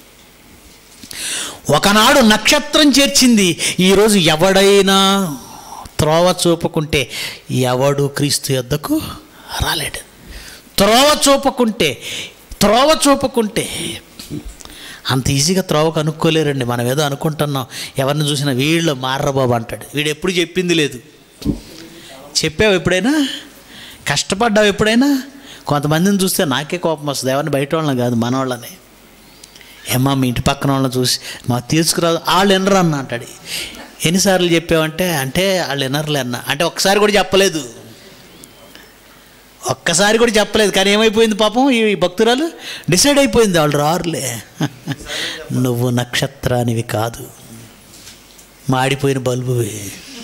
ఒకనాడు నక్షత్రం చేర్చింది ఈరోజు ఎవడైనా త్రోవ చూపకుంటే ఎవడు క్రీస్తు యొద్దకు రాలేడు త్రోవ చూపకుంటే త్రోవ చూపకుంటే అంత ఈజీగా త్రోవ కనుక్కోలేరండి మనం ఏదో అనుకుంటున్నాం ఎవరిని చూసినా వీళ్ళు మారబాబు అంటాడు వీడు ఎప్పుడు చెప్పింది లేదు చెప్పావు ఎప్పుడైనా కష్టపడ్డావు ఎప్పుడైనా కొంతమందిని చూస్తే నాకే కోపం వస్తుంది ఎవరిని బయట వాళ్ళని కాదు మన వాళ్ళని ఏమా మీ ఇంటి పక్కన వాళ్ళని చూసి మా తీసుకురాదు వాళ్ళు ఎనరు అన్న అంటాడు ఎన్నిసార్లు చెప్పావంటే అంటే వాళ్ళు వినర్లే అన్న అంటే ఒక్కసారి కూడా చెప్పలేదు ఒక్కసారి కూడా చెప్పలేదు కానీ ఏమైపోయింది పాపం ఈ భక్తురాలు డిసైడ్ అయిపోయింది వాళ్ళు రారులే నువ్వు నక్షత్రానివి కాదు మాడిపోయిన బల్బువి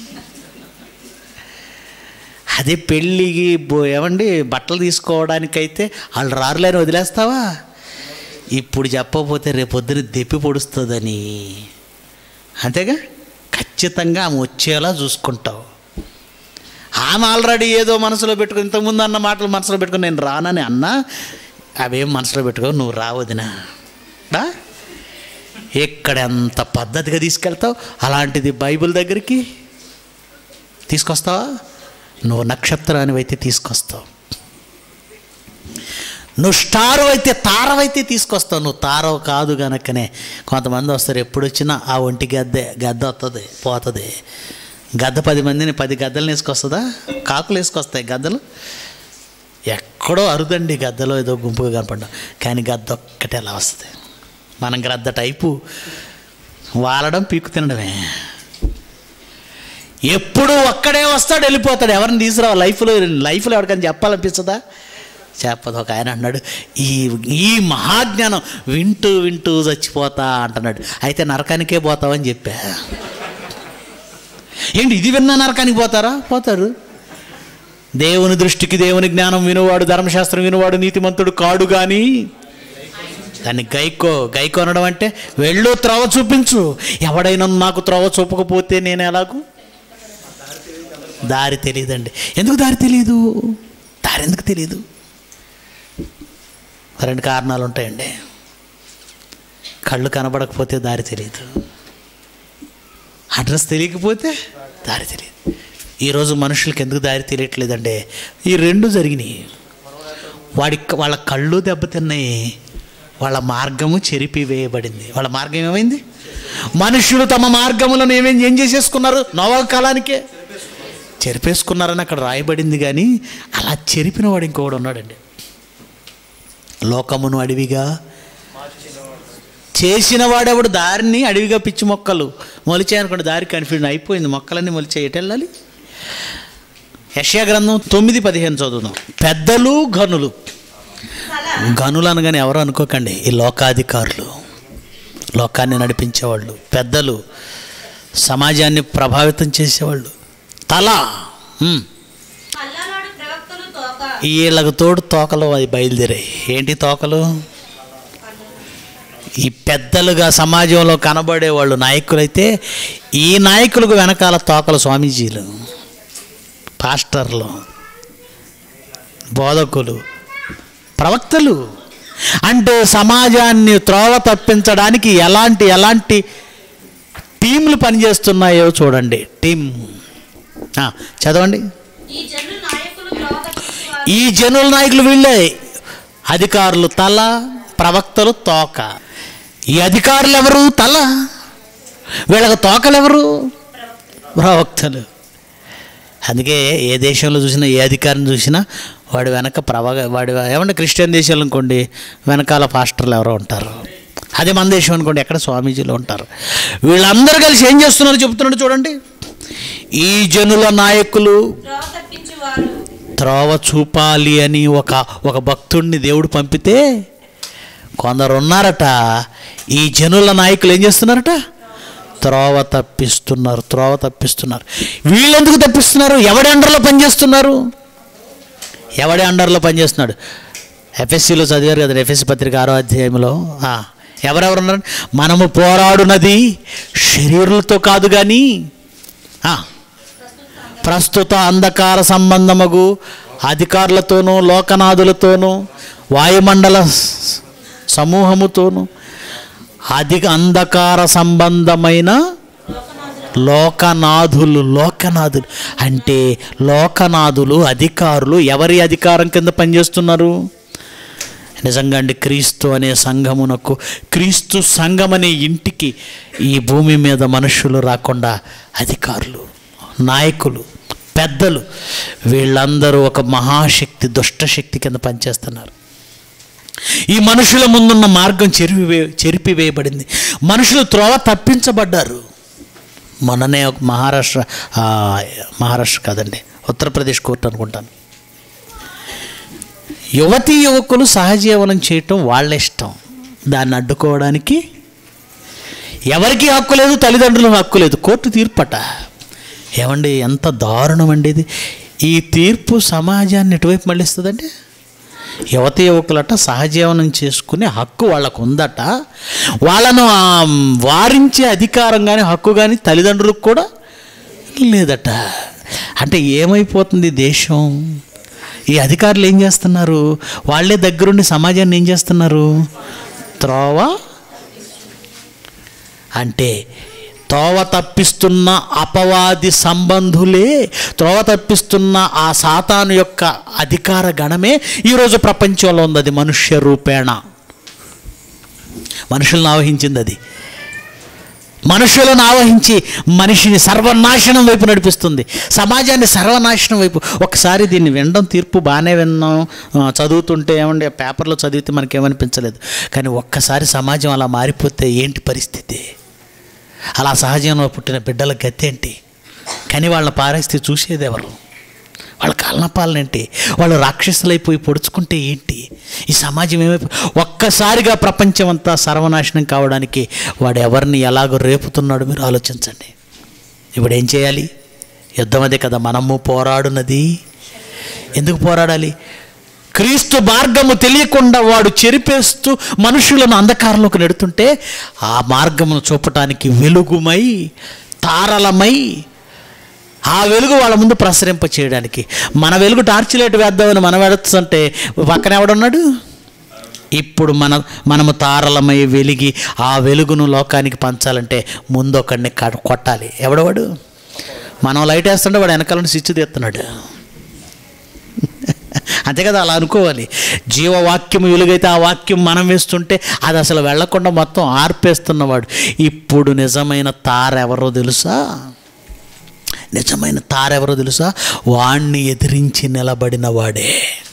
అదే పెళ్ళికి బో ఏమండి బట్టలు తీసుకోవడానికైతే వాళ్ళు రారులేని వదిలేస్తావా ఇప్పుడు చెప్పకపోతే రేపొద్దున దెప్పి పొడుస్తుందని అంతేగా ఖచ్చితంగా ఆమె వచ్చేలా చూసుకుంటావు ఆమె ఆల్రెడీ ఏదో మనసులో పెట్టుకుని ఇంతకుముందు అన్న మాటలు మనసులో పెట్టుకుని నేను రానని అన్నా అవేం మనసులో పెట్టుకో నువ్వు రావదినా రా ఎక్కడ ఎంత పద్ధతిగా తీసుకెళ్తావు అలాంటిది బైబిల్ దగ్గరికి తీసుకొస్తావా నువ్వు నక్షత్రానివైతే తీసుకొస్తావు నువ్వు స్టారు అయితే తారవైతే తీసుకొస్తావు నువ్వు తారవ కాదు గనకనే కొంతమంది వస్తారు ఎప్పుడు వచ్చినా ఆ ఒంటి గద్దె గద్ద వస్తుంది పోతుంది గద్ద పది మందిని పది గద్దలు వేసుకొస్తుందా కాకులు వేసుకొస్తాయి గద్దలు ఎక్కడో అరుదండి గద్దలో ఏదో గుంపుగా కనపడ్డా కానీ గద్ద ఒక్కటే అలా వస్తుంది మనం గ్రద్ద టైపు వాలడం పీకు తినడమే ఎప్పుడు ఒక్కడే వస్తాడు వెళ్ళిపోతాడు ఎవరిని తీసుకురావు లైఫ్లో లైఫ్లో ఎవరికైనా చెప్పాలనిపిస్తుందా చెప్పదు ఒక ఆయన అన్నాడు ఈ ఈ మహాజ్ఞానం వింటూ వింటూ చచ్చిపోతా అంటున్నాడు అయితే నరకానికే పోతావని చెప్పా ఏంటి ఇది విన్నా నరకానికి పోతారా పోతారు దేవుని దృష్టికి దేవుని జ్ఞానం వినువాడు ధర్మశాస్త్రం వినువాడు నీతిమంతుడు కాడు కానీ దాన్ని గైకో గైకో అనడం అంటే వెళ్ళు త్రోవ చూపించు ఎవడైనా నాకు త్రోవ చూపకపోతే నేను ఎలాగూ దారి తెలియదండి ఎందుకు దారి తెలియదు దారి ఎందుకు తెలియదు రెండు కారణాలు ఉంటాయండి కళ్ళు కనబడకపోతే దారి తెలియదు అడ్రస్ తెలియకపోతే దారి తెలియదు ఈరోజు మనుషులకి ఎందుకు దారి తెలియట్లేదంటే ఈ రెండు జరిగినాయి వాడి వాళ్ళ కళ్ళు దెబ్బతిన్నాయి వాళ్ళ మార్గము చెరిపివేయబడింది వాళ్ళ మార్గం ఏమైంది మనుషులు తమ మార్గములను ఏమేం ఏం చేసేసుకున్నారు నవ కాలానికే చెరిపేసుకున్నారని అక్కడ రాయబడింది కానీ అలా చెరిపిన వాడు ఇంకొకడు ఉన్నాడండి లోకమును అడవిగా చేసిన వాడెవడు దారిని అడవిగా పిచ్చి మొక్కలు మొలిచాయనుకోండి దారి కన్ఫ్యూజన్ అయిపోయింది మొక్కలన్నీ మొలిచాయి ఎటు వెళ్ళాలి యశ్యా గ్రంథం తొమ్మిది పదిహేను చదువుదాం పెద్దలు గనులు గనులు అనగానే ఎవరు అనుకోకండి ఈ లోకాధికారులు లోకాన్ని నడిపించేవాళ్ళు పెద్దలు సమాజాన్ని ప్రభావితం చేసేవాళ్ళు తల హ్మ్. అల్లాలాడు ప్రవక్తలు తోక వీళ్ళకు తోడు తోకలు అది బయలుదేరాయి ఏంటి తోకలు ఈ పెద్దలుగా సమాజంలో కనబడే వాళ్ళు నాయకులైతే ఈ నాయకులకు వెనకాల తోకలు స్వామీజీలు పాస్టర్లు బోధకులు ప్రవక్తలు అంటే సమాజాన్ని త్రోవ తప్పించడానికి ఎలాంటి ఎలాంటి టీంలు పనిచేస్తున్నాయో చూడండి టీం ఆ, చదవండి ఈ జనులు నాయకులు ప్రవక్తలు ఈ జనుల నాయకులు వీళ్ళే అధికారులు తల ప్రవక్తలు తోక ఈ అధికారులు ఎవరు తల వీళ్ళకి తోకలు ఎవరు ప్రవక్తలు అందుకే ఏ దేశంలో చూసినా ఏ అధికారిని చూసినా వాడి వెనక ప్రవగ వాడి ఏమంటే క్రిస్టియన్ దేశాలు అనుకోండి వెనకాల పాస్టర్లు ఎవరో ఉంటారు అదే మన దేశం అనుకోండి ఎక్కడ స్వామీజీలు ఉంటారు వీళ్ళందరూ కలిసి ఏం చేస్తున్నారో చెప్తున్నాడు చూడండి ఈ జనుల నాయకులు త్రోవ తప్పించువారు త్రోవ చూపాలి అని ఒక ఒక భక్తుడిని దేవుడు పంపితే కొందరు ఉన్నారట ఈ జనుల నాయకులు ఏం చేస్తున్నారట త్రోవ తప్పిస్తున్నారు త్రోవ తప్పిస్తున్నారు వీళ్ళెందుకు తప్పిస్తున్నారు ఎవడి అండర్లో పనిచేస్తున్నారు ఎవడి అండర్లో పనిచేస్తున్నాడు ఎఫ్ఎస్సిలో చదివారు కదా ఎఫ్ఎస్సి పత్రిక ఆరో అధ్యాయంలో ఆ, ఎవరెవరు ఉన్నారు మనము పోరాడునది శరీరులతో కాదు కానీ ఆ, ప్రస్తుత అంధకార సంబంధమగు అధికారులతోనూ లోకనాథులతోనూ వాయుమండల స- సమూహముతోనూ అధిక అంధకార సంబంధమైన లోకనాథులు లోకనాథులు అంటే లోకనాథులు అధికారులు ఎవరి అధికారం కింద పనిచేస్తున్నారు నిజంగా అండి క్రీస్తు అనే సంఘమునకు క్రీస్తు సంఘం అనే ఇంటికి ఈ భూమి మీద మనుషులు రాకుండా అధికారులు నాయకులు పెద్దలు వీళ్ళందరూ ఒక మహాశక్తి దుష్టశక్తి కింద పనిచేస్తున్నారు ఈ మనుషుల ముందున్న మార్గం చెరిపివే చెరిపివేయబడింది మనుషులు త్రోవ తప్పించబడ్డారు మొన్ననే ఒక మహారాష్ట్ర ఆ, మహారాష్ట్ర కాదండి ఉత్తరప్రదేశ్ కోర్టు అనుకుంటాను యువతీ యువకులు సహజీవనం చేయటం వాళ్ళ ఇష్టం దాన్ని అడ్డుకోవడానికి ఎవరికి హక్కు లేదు తల్లిదండ్రులకు హక్కు లేదు కోర్టు తీర్పట ఏమండి ఎంత దారుణం అండి ఇది ఈ తీర్పు సమాజాన్ని ఎటువైపు మళ్ళిస్తుందండి యువత యువకులట సహజీవనం చేసుకునే హక్కు వాళ్ళకు ఉందట వాళ్ళను ఆ, వారించే అధికారం కానీ హక్కు కానీ తల్లిదండ్రులకు కూడా లేదట అంటే ఏమైపోతుంది దేశం ఈ అధికారులు ఏం చేస్తున్నారు వాళ్ళే దగ్గరుండి సమాజాన్ని ఏం చేస్తున్నారు త్రోవ అంటే త్రోవ తప్పిస్తున్న అపవాది సంబంధులే త్రోవ తప్పిస్తున్న ఆ సాతాను యొక్క అధికార గణమే ఈరోజు ప్రపంచంలో ఉంది అది మనుష్య రూపేణ మనుషులను ఆవహించింది అది మనుషులను ఆవహించి మనిషిని సర్వనాశనం వైపు నడిపిస్తుంది సమాజాన్ని సర్వనాశనం వైపు ఒకసారి దీన్ని వినడం తీర్పు బాగానే విన్నాం ఆ, చదువుతుంటే ఏమండి పేపర్లో చదివితే మనకేమనిపించలేదు కానీ ఒక్కసారి సమాజం అలా మారిపోతే ఏంటి పరిస్థితి అలా సహజంలో పుట్టిన బిడ్డల గతి ఏంటి కానీ వాళ్ళ పారేస్తే చూసేది ఎవరు వాళ్ళ కాలనపాలనేంటి వాళ్ళు రాక్షసులైపోయి పొడుచుకుంటే ఏంటి ఈ సమాజం ఏమైపో ఒక్కసారిగా ప్రపంచం అంతా సర్వనాశనం కావడానికి వాడు ఎవరిని ఎలాగో రేపుతున్నాడో మీరు ఆలోచించండి ఇప్పుడు ఏం చేయాలి యుద్ధం అదే కదా మనము పోరాడున్నది ఎందుకు పోరాడాలి క్రీస్తు మార్గము తెలియకుండా వాడు చెరిపేస్తూ మనుషులను అంధకారంలోకి నెడుతుంటే ఆ మార్గమును చూపటానికి వెలుగుమై తారలమై ఆ వెలుగు వాళ్ళ ముందు ప్రసరింప చేయడానికి మన వెలుగు టార్చ్ లైట్ వేద్దామని మనం వెడుతుంటే పక్కన ఎవడున్నాడు ఇప్పుడు మన మనము తారలమై వెలిగి ఆ వెలుగును లోకానికి పంచాలంటే ముందు ఒకడిని క- కొట్టాలి ఎవడవాడు మనం లైట్ వేస్తుంటే వాడు వెనకాల నుంచి స్విచ్ తీస్తున్నాడు అంతే కదా అలా అనుకోవాలి జీవవాక్యం వెలుగైతే ఆ వాక్యం మనం వేస్తుంటే అది అసలు వెళ్లకుండా మొత్తం ఆర్పేస్తున్నవాడు ఇప్పుడు నిజమైన తార ఎవరో తెలుసా నిజమైన తారెవరో తెలుసా వాణ్ణి ఎదిరించి నిలబడిన వాడే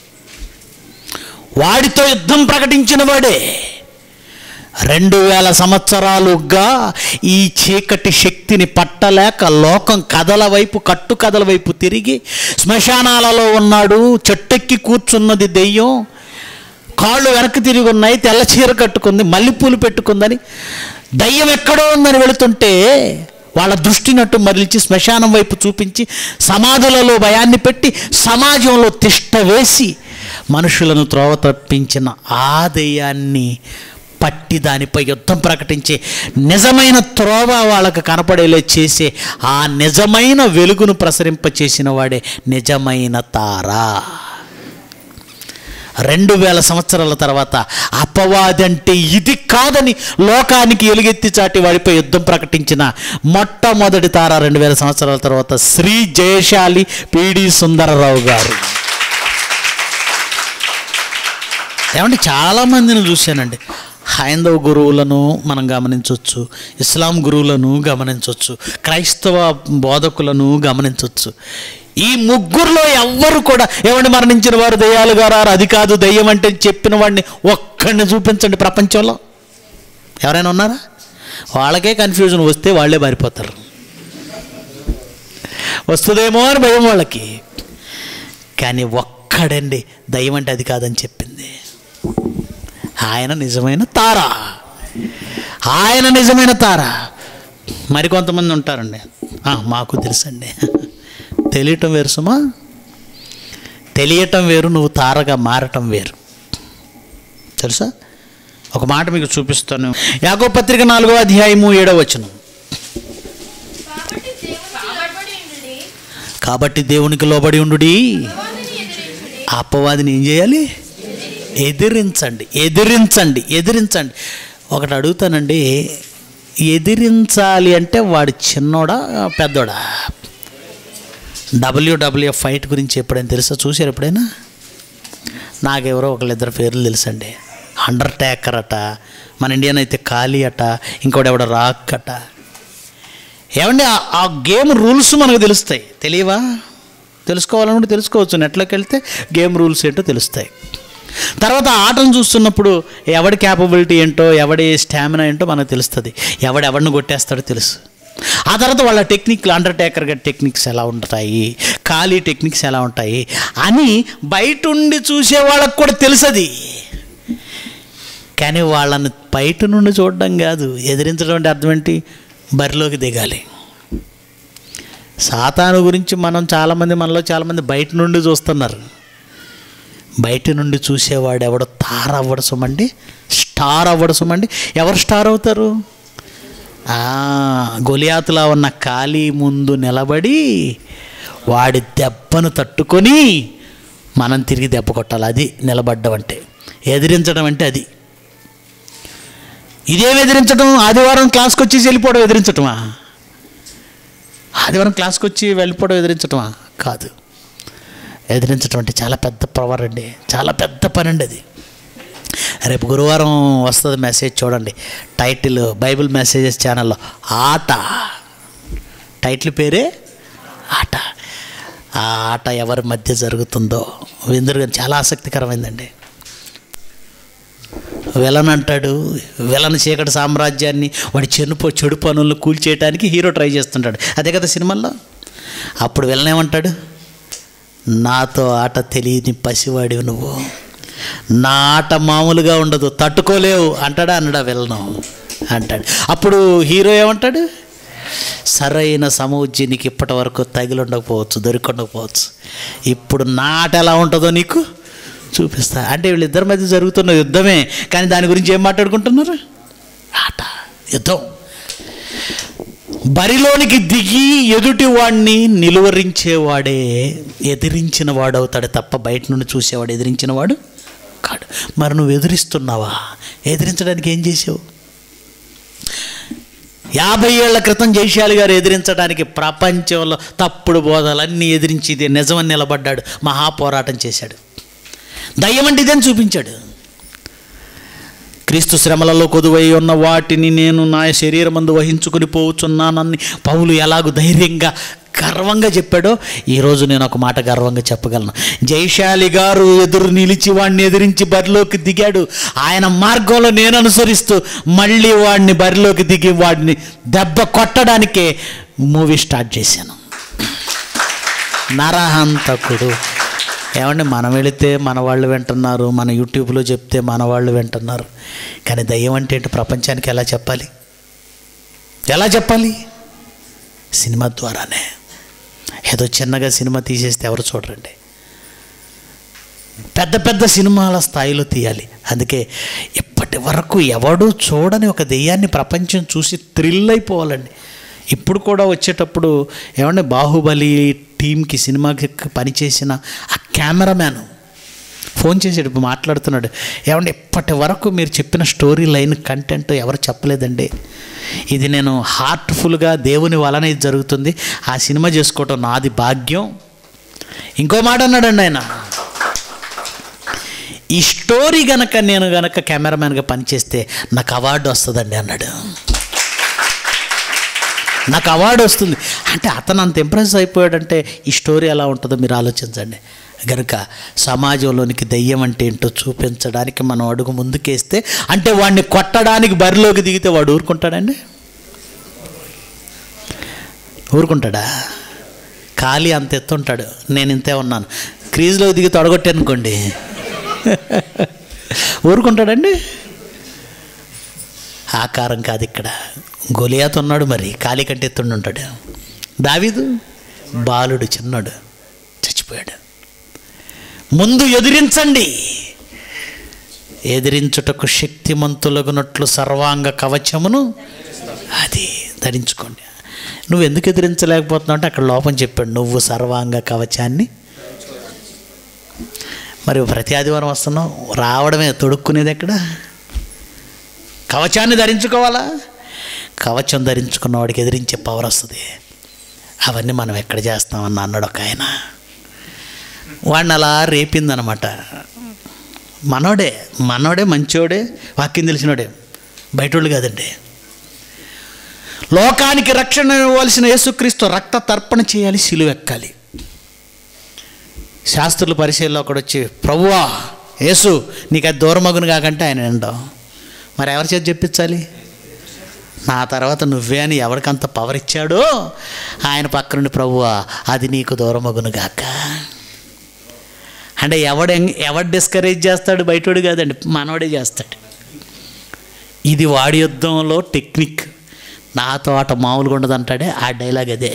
వాడితో యుద్ధం ప్రకటించిన వాడే రెండు వేల సంవత్సరాలుగా ఈ చీకటి శక్తిని పట్టలేక లోకం కథల వైపు కట్టు కథల వైపు తిరిగి శ్మశానాలలో ఉన్నాడు చెట్టెక్కి కూర్చున్నది దెయ్యం కాళ్ళు వెనక్కి తిరిగి ఉన్నాయి తెల్ల చీర కట్టుకుంది మల్లెపూలు పెట్టుకుందని దయ్యం ఎక్కడో ఉందని వెళుతుంటే వాళ్ళ దృష్టినట్టు మరలిచి శ్మశానం వైపు చూపించి సమాధులలో భయాన్ని పెట్టి సమాజంలో తిష్ట వేసి మనుషులను త్రోవ తప్పించిన ఆ దెయ్యాన్ని పట్టి దానిపై యుద్ధం ప్రకటించి నిజమైన త్రోవ వాళ్ళకు కనపడేలా చేసే ఆ నిజమైన వెలుగును ప్రసరింపచేసిన వాడే నిజమైన తారా రెండు వేల సంవత్సరాల తర్వాత అపవాది అంటే ఇది కాదని లోకానికి ఎలుగెత్తి చాటి వాడిపై యుద్ధం ప్రకటించిన మొట్టమొదటి తార రెండు వేల సంవత్సరాల తర్వాత శ్రీ జయశాలి పిడి సుందరరావు గారు ఏమంటే చాలామందిని చూశానండి హైందవ గురువులను మనం గమనించవచ్చు ఇస్లాం గురువులను గమనించవచ్చు క్రైస్తవ బోధకులను గమనించవచ్చు ఈ ముగ్గురులో ఎవ్వరు కూడా ఏమండి మరణించిన వారు దెయ్యాలు గారు అది కాదు దెయ్యం అంటే చెప్పిన వాడిని ఒక్కడిని చూపించండి ప్రపంచంలో ఎవరైనా ఉన్నారా వాళ్ళకే కన్ఫ్యూజన్ వస్తే వాళ్ళే మారిపోతారు వస్తుందేమో అని భయం వాళ్ళకి కానీ ఒక్కడండి దయ్యం అంటే అది కాదని చెప్పింది ఆయన నిజమైన తార ఆయన నిజమైన తార మరికొంతమంది ఉంటారండి ఆ, మాకు తెలుసండి తెలియటం వేరు సుమా తెలియటం వేరు నువ్వు తారగా మారటం వేరు తెలుసా ఒక మాట మీకు చూపిస్తాను యాకో పత్రిక నాలుగో అధ్యాయము ఏడవ వచనం కాబట్టి దేవునికి లోబడి ఉండుడి. కాబట్టి దేవునికి లోబడి ఉండుడి అపవాదిని ఎదిరించుడి. ఆ అపవాదిని ఏం చేయాలి ఎదిరించండి ఎదిరించండి ఎదిరించండి ఒకటి అడుగుతానండి ఎదిరించాలి అంటే వాడు చిన్నోడా పెద్దోడా డబ్ల్యూడబ్ల్యూఎఫ్ ఫైట్ గురించి ఎప్పుడైనా తెలుసా చూసారు ఎప్పుడైనా నాకెవరో ఒకళ్ళిద్దరు పేర్లు తెలుసండి అండర్ టేకర్ అట మన ఇండియన్ అయితే ఖాళీ అట ఇంకోటి ఎవడ రాక్ అట ఏమండి ఆ- ఆ గేమ్ రూల్స్ మనకు తెలుస్తాయి తెలియవా తెలుసుకోవాలనుకుంటే తెలుసుకోవచ్చు నెట్లోకి వెళ్తే గేమ్ రూల్స్ ఏంటో తెలుస్తాయి తర్వాత ఆ ఆటను చూస్తున్నప్పుడు ఎవడి క్యాపబిలిటీ ఏంటో ఎవడి స్టామినా ఏంటో మనకు తెలుస్తుంది ఎవడు ఎవడిని కొట్టేస్తాడో తెలుసు ఆ తర్వాత వాళ్ళ టెక్నిక్లు అండర్టేకర్ గారి టెక్నిక్స్ ఎలా ఉంటాయి ఖాళీ టెక్నిక్స్ ఎలా ఉంటాయి అని బయట ఉండి చూసే వాళ్ళకు కూడా తెలుసది కానీ వాళ్ళని బయట నుండి చూడడం కాదు ఎదిరించడం అంటే అర్థం ఏంటి బరిలోకి దిగాలి సాతాను గురించి మనం చాలామంది మనలో చాలామంది బయట నుండి చూస్తున్నారు బయట నుండి చూసేవాడు ఎవడో తార అవ్వడు సుమండి స్టార్ అవ్వడు సుమండి ఎవరు స్టార్ అవుతారు ఆ, గొలియాతులా ఉన్న ఖాళీ ముందు నిలబడి వాడి దెబ్బను తట్టుకొని మనం తిరిగి దెబ్బ కొట్టాలి అది నిలబడ్డం అంటే ఎదిరించడం అంటే అది ఇదేం ఎదిరించడం ఆదివారం క్లాస్కి వచ్చేసి వెళ్ళిపోవడం ఎదిరించటమా ఆదివారం క్లాస్కి వచ్చి వెళ్ళిపోవడం ఎదిరించటమా కాదు ఎదిరించడం అంటే చాలా పెద్ద పవర్ అండి చాలా పెద్ద పని అండి అది రేపు గురువారం వస్తుంది మెసేజ్ చూడండి టైటిల్ బైబిల్ మెసేజెస్ ఛానల్లో ఆట టైటిల్ పేరే ఆట ఆ ఆట ఎవరి మధ్య జరుగుతుందో విందురు చాలా ఆసక్తికరమైందండి విలన్ అంటాడు విలన్ చీకటి సామ్రాజ్యాన్ని వాడి చెనుపు చెడు పనులను కూల్చేయడానికి హీరో ట్రై చేస్తుంటాడు అదే కదా సినిమాల్లో అప్పుడు విలన్ ఏమంటాడు నాతో ఆట తెలియని పసివాడివి నువ్వు నా ఆట మామూలుగా ఉండదు తట్టుకోలేవు అంటాడా అన్నాడా విలను అంటాడు అప్పుడు హీరో ఏమంటాడు సరైన సమూజ్యం నీకు ఇప్పటి వరకు తగిలి ఉండకపోవచ్చు దొరికి ఉండకపోవచ్చు ఇప్పుడు నా ఆట ఎలా ఉంటుందో నీకు చూపిస్తా అంటే వీళ్ళిద్దరి మధ్య జరుగుతున్న యుద్ధమే కానీ దాని గురించి ఏం మాట్లాడుకుంటున్నారు ఆట యుద్ధం బరిలోనికి దిగి ఎదుటి వాడిని నిలువరించేవాడే ఎదిరించిన వాడు అవుతాడు తప్ప బయట నుండి చూసేవాడు ఎదిరించిన వాడు కాడు మరి నువ్వు ఎదిరిస్తున్నావా ఎదిరించడానికి ఏం చేసావు యాభై ఏళ్ల క్రితం జైశాలి గారు ఎదిరించడానికి ప్రపంచంలో తప్పుడు బోధలన్నీ ఎదిరించి ఇది నిజమని నిలబడ్డాడు మహాపోరాటం చేశాడు దయ్యం అంటే ఇదని చూపించాడు క్రీస్తు శ్రమలలో కొదువై ఉన్న వాటిని నేను నా శరీరమందు వహించుకుని పోవచ్చున్నానని పౌలు ఎలాగూ ధైర్యంగా గర్వంగా చెప్పాడో ఈరోజు నేను ఒక మాట గర్వంగా చెప్పగలను జైశాలి గారు ఎదురు నిలిచి వాడిని ఎదిరించి బరిలోకి దిగాడు ఆయన మార్గంలో నేను అనుసరిస్తూ మళ్ళీ వాడిని బరిలోకి దిగి వాడిని దెబ్బ కొట్టడానికే మూవీ స్టార్ట్ చేశాను నరహంతకుడు ఏమండి మనం వెళితే మన వాళ్ళు వింటున్నారు మన యూట్యూబ్లో చెప్తే మన వాళ్ళు వింటున్నారు కానీ దయ్యం అంటే ఏంటి ప్రపంచానికి ఎలా చెప్పాలి ఎలా చెప్పాలి సినిమా ద్వారానే ఏదో చిన్నగా సినిమా తీసేస్తే ఎవరు చూడరండి పెద్ద పెద్ద సినిమాల స్థాయిలో తీయాలి అందుకే ఇప్పటి వరకు ఎవడూ చూడని ఒక దెయ్యాన్ని ప్రపంచం చూసి థ్రిల్ అయిపోవాలండి ఇప్పుడు కూడా వచ్చేటప్పుడు ఏమంటే బాహుబలి టీంకి సినిమాకి పనిచేసిన ఆ కెమెరామ్యాన్ ఫోన్ చేసాడు ఇప్పుడు మాట్లాడుతున్నాడు ఏమంటే ఇప్పటి వరకు మీరు చెప్పిన స్టోరీ లైన్ కంటెంట్ ఎవరు చెప్పలేదండి ఇది నేను హార్ట్ఫుల్గా దేవుని వలన ఇది జరుగుతుంది ఆ సినిమా చేసుకోవటం నాది భాగ్యం ఇంకో మాట అన్నాడండి ఆయన ఈ స్టోరీ గనక నేను గనక కెమెరామ్యాన్గా పనిచేస్తే నాకు అవార్డు వస్తుందండి అన్నాడు నాకు అవార్డు వస్తుంది అంటే అతను అంత ఇంప్రెస్ అయిపోయాడంటే ఈ స్టోరీ ఎలా ఉంటుందో మీరు ఆలోచించండి గనుక సమాజంలోనికి దెయ్యం అంటే ఏంటో చూపించడానికి మనం అడుగు ముందుకేస్తే అంటే వాడిని కొట్టడానికి బరిలోకి దిగితే వాడు ఊరుకుంటాడండి ఊరుకుంటాడా ఖాళీ అంత ఎత్తుంటాడు నేను ఇంతే ఉన్నాను క్రీజ్లో దిగి తొడగొట్టానుకోండి ఊరుకుంటాడండి ఆకారం కాదు ఇక్కడ గొలియాత్ ఉన్నాడు మరి ఖాళీ కంటే ఎత్తుండి ఉంటాడు దావీదు బాలుడు చిన్నాడు చచ్చిపోయాడు ముందు ఎదిరించండి ఎదిరించుటకు శక్తిమంతులగునట్లు సర్వాంగ కవచమును అది ధరించుకోండి నువ్వు ఎందుకు ఎదిరించలేకపోతున్నావు అంటే అక్కడ లోపం చెప్పాడు నువ్వు సర్వాంగ కవచాన్ని మరి ప్రతి ఆదివారం వస్తున్నావు రావడమే తొడుక్కునేది ఎక్కడ కవచాన్ని ధరించుకోవాలా కవచం ధరించుకున్న వాడికి ఎదిరించే పవర్ వస్తుంది అవన్నీ మనం ఎక్కడ చేస్తామని అన్నాడు ఒక ఆయన వాడిని అలా రేపిందనమాట మనోడే మనోడే మంచోడే వాక్యం తెలిసినోడే బయటోళ్ళు కాదండి లోకానికి రక్షణ ఇవ్వాల్సిన యేసుక్రీస్తు రక్త తర్పణ చేయాలి సిలువ ఎక్కాలి శాస్త్రుల పరిశీలనలో ఒకడు వచ్చి ప్రభువా యేసు నీకు అది దూరమగును కాకంటే ఆయన ఎండం మరి ఎవరి చేతి చెప్పించాలి నా తర్వాత నువ్వే అని ఎవరికంత పవర్ ఇచ్చాడో ఆయన పక్కనుండి ప్రభువా అది నీకు దూరమగునుగాక అంటే ఎవడు ఎంగ్- ఎవడు డిస్కరేజ్ చేస్తాడు బయటోడు కాదండి మనోడే చేస్తాడు ఇది వాడి యుద్ధంలో టెక్నిక్ నా తోట మామూలుగా ఉండదు అంటాడే ఆ డైలాగ్ అదే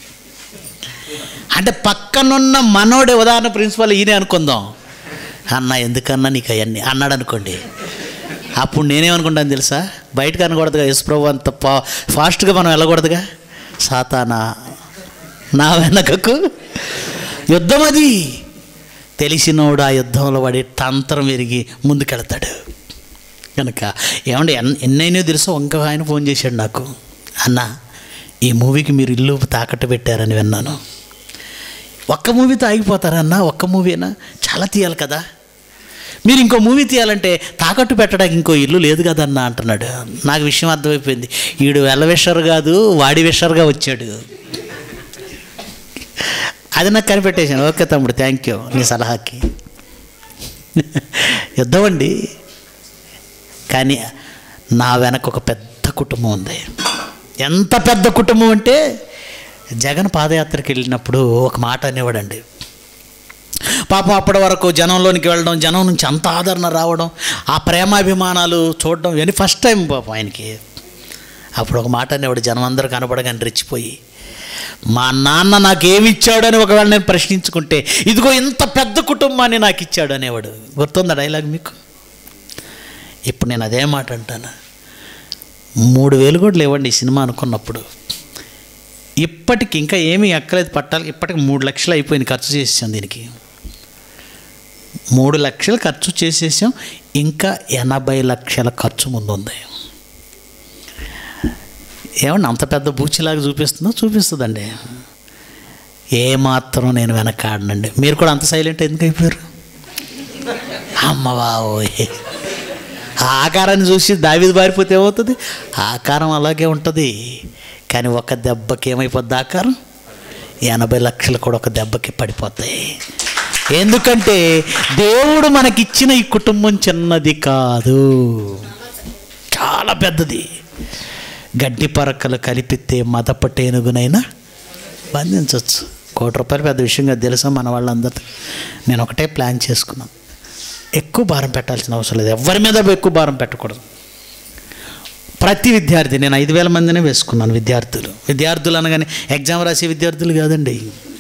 అంటే పక్కనున్న మనోడే ఉదాహరణ ప్రిన్సిపల్ ఈయనే అనుకుందాం అన్న ఎందుకన్నా నీకు అవన్నీ అన్నాడు అనుకోండి అప్పుడు నేనేమనుకుంటాను తెలుసా బయటకు అనకూడదుగా యశ్ప్రభు అంత పా ఫాస్ట్గా మనం వెళ్ళకూడదుగా సాతానా నా వెనకకు యుద్ధం అది తెలిసినోడు ఆ యుద్ధంలో పడి తంత్రం విరిగి ముందుకెళ్తాడు కనుక ఏమండి ఎన్ ఎన్నైనా తెలుసో ఇంకో ఆయన ఫోన్ చేశాడు నాకు అన్న ఈ మూవీకి మీరు ఇల్లు తాకట్టు పెట్టారని విన్నాను ఒక్క మూవీతో ఆగిపోతారన్న ఒక్క మూవీనా చాలా తీయాలి కదా మీరు ఇంకో మూవీ తీయాలంటే తాకట్టు పెట్టడానికి ఇంకో ఇల్లు లేదు కదన్న అంటున్నాడు నాకు విషయం అర్థమైపోయింది ఈడు వెళ్ళ విషర్ కాదు వాడి విషర్గా వచ్చాడు అది నాకు కనిపెట్టేశాను ఓకే తమ్ముడు థ్యాంక్ యూ నీ సలహాకి యుద్ధం అండి కానీ నా వెనక ఒక పెద్ద కుటుంబం ఉంది ఎంత పెద్ద కుటుంబం అంటే జగన్ పాదయాత్రకి వెళ్ళినప్పుడు ఒక మాట అనేవాడండి పాపం అప్పటి వరకు జనంలోనికి వెళ్ళడం జనం నుంచి అంత ఆదరణ రావడం ఆ ప్రేమాభిమానాలు చూడడం ఇవన్నీ ఫస్ట్ టైం పాపం ఆయనకి అప్పుడు ఒక మాట అనేవాడు జనం అందరూ కనపడగానే రెచ్చిపోయి మా నాన్న నాకేమి ఇచ్చాడని ఒకవేళ నేను ప్రశ్నించుకుంటే ఇదిగో ఇంత పెద్ద కుటుంబాన్ని నాకు ఇచ్చాడు అనేవాడు గుర్తుందా డైలాగ్ మీకు ఇప్పుడు నేను అదే మాట అంటాను మూడు వేలు కూడా లేవండి ఈ సినిమా అనుకున్నప్పుడు ఇప్పటికి ఇంకా ఏమీ ఎక్కలేదు పట్టాలి ఇప్పటికి మూడు లక్షలు అయిపోయింది ఖర్చు చేసేసాం దీనికి మూడు లక్షలు ఖర్చు చేసేసాం ఇంకా ఎనభై లక్షల ఖర్చు ముందు ఉంది ఏమన్నా అంత పెద్ద బూచిలాగా చూపిస్తుందో చూపిస్తుందండి ఏమాత్రం నేను వెనకాడనండి మీరు కూడా అంత సైలెంట్ ఎందుకు అయిపోయారు అమ్మ బావోయ్ ఆ ఆకారాన్ని చూసి దావిది బారిపోతే ఏమవుతుంది ఆ ఆకారం అలాగే ఉంటుంది కానీ ఒక దెబ్బకి ఏమైపోద్ది ఆకారం ఎనభై లక్షలు కూడా ఒక దెబ్బకి పడిపోతాయి ఎందుకంటే దేవుడు మనకిచ్చిన ఈ కుటుంబం చిన్నది కాదు చాలా పెద్దది గడ్డి పరకలు కలిపితే మదపటేనుగునైనా బంధించవచ్చు కోటి రూపాయలు పెద్ద విషయంగా తెలుసా మన వాళ్ళందరూ నేను ఒకటే ప్లాన్ చేసుకున్నాను ఎక్కువ భారం పెట్టాల్సిన అవసరం లేదు ఎవరి మీద ఎక్కువ భారం పెట్టకూడదు ప్రతి విద్యార్థి నేను ఐదు వేల మందినే వేసుకున్నాను విద్యార్థులు విద్యార్థులు అనగానే ఎగ్జామ్ రాసే విద్యార్థులు కాదండి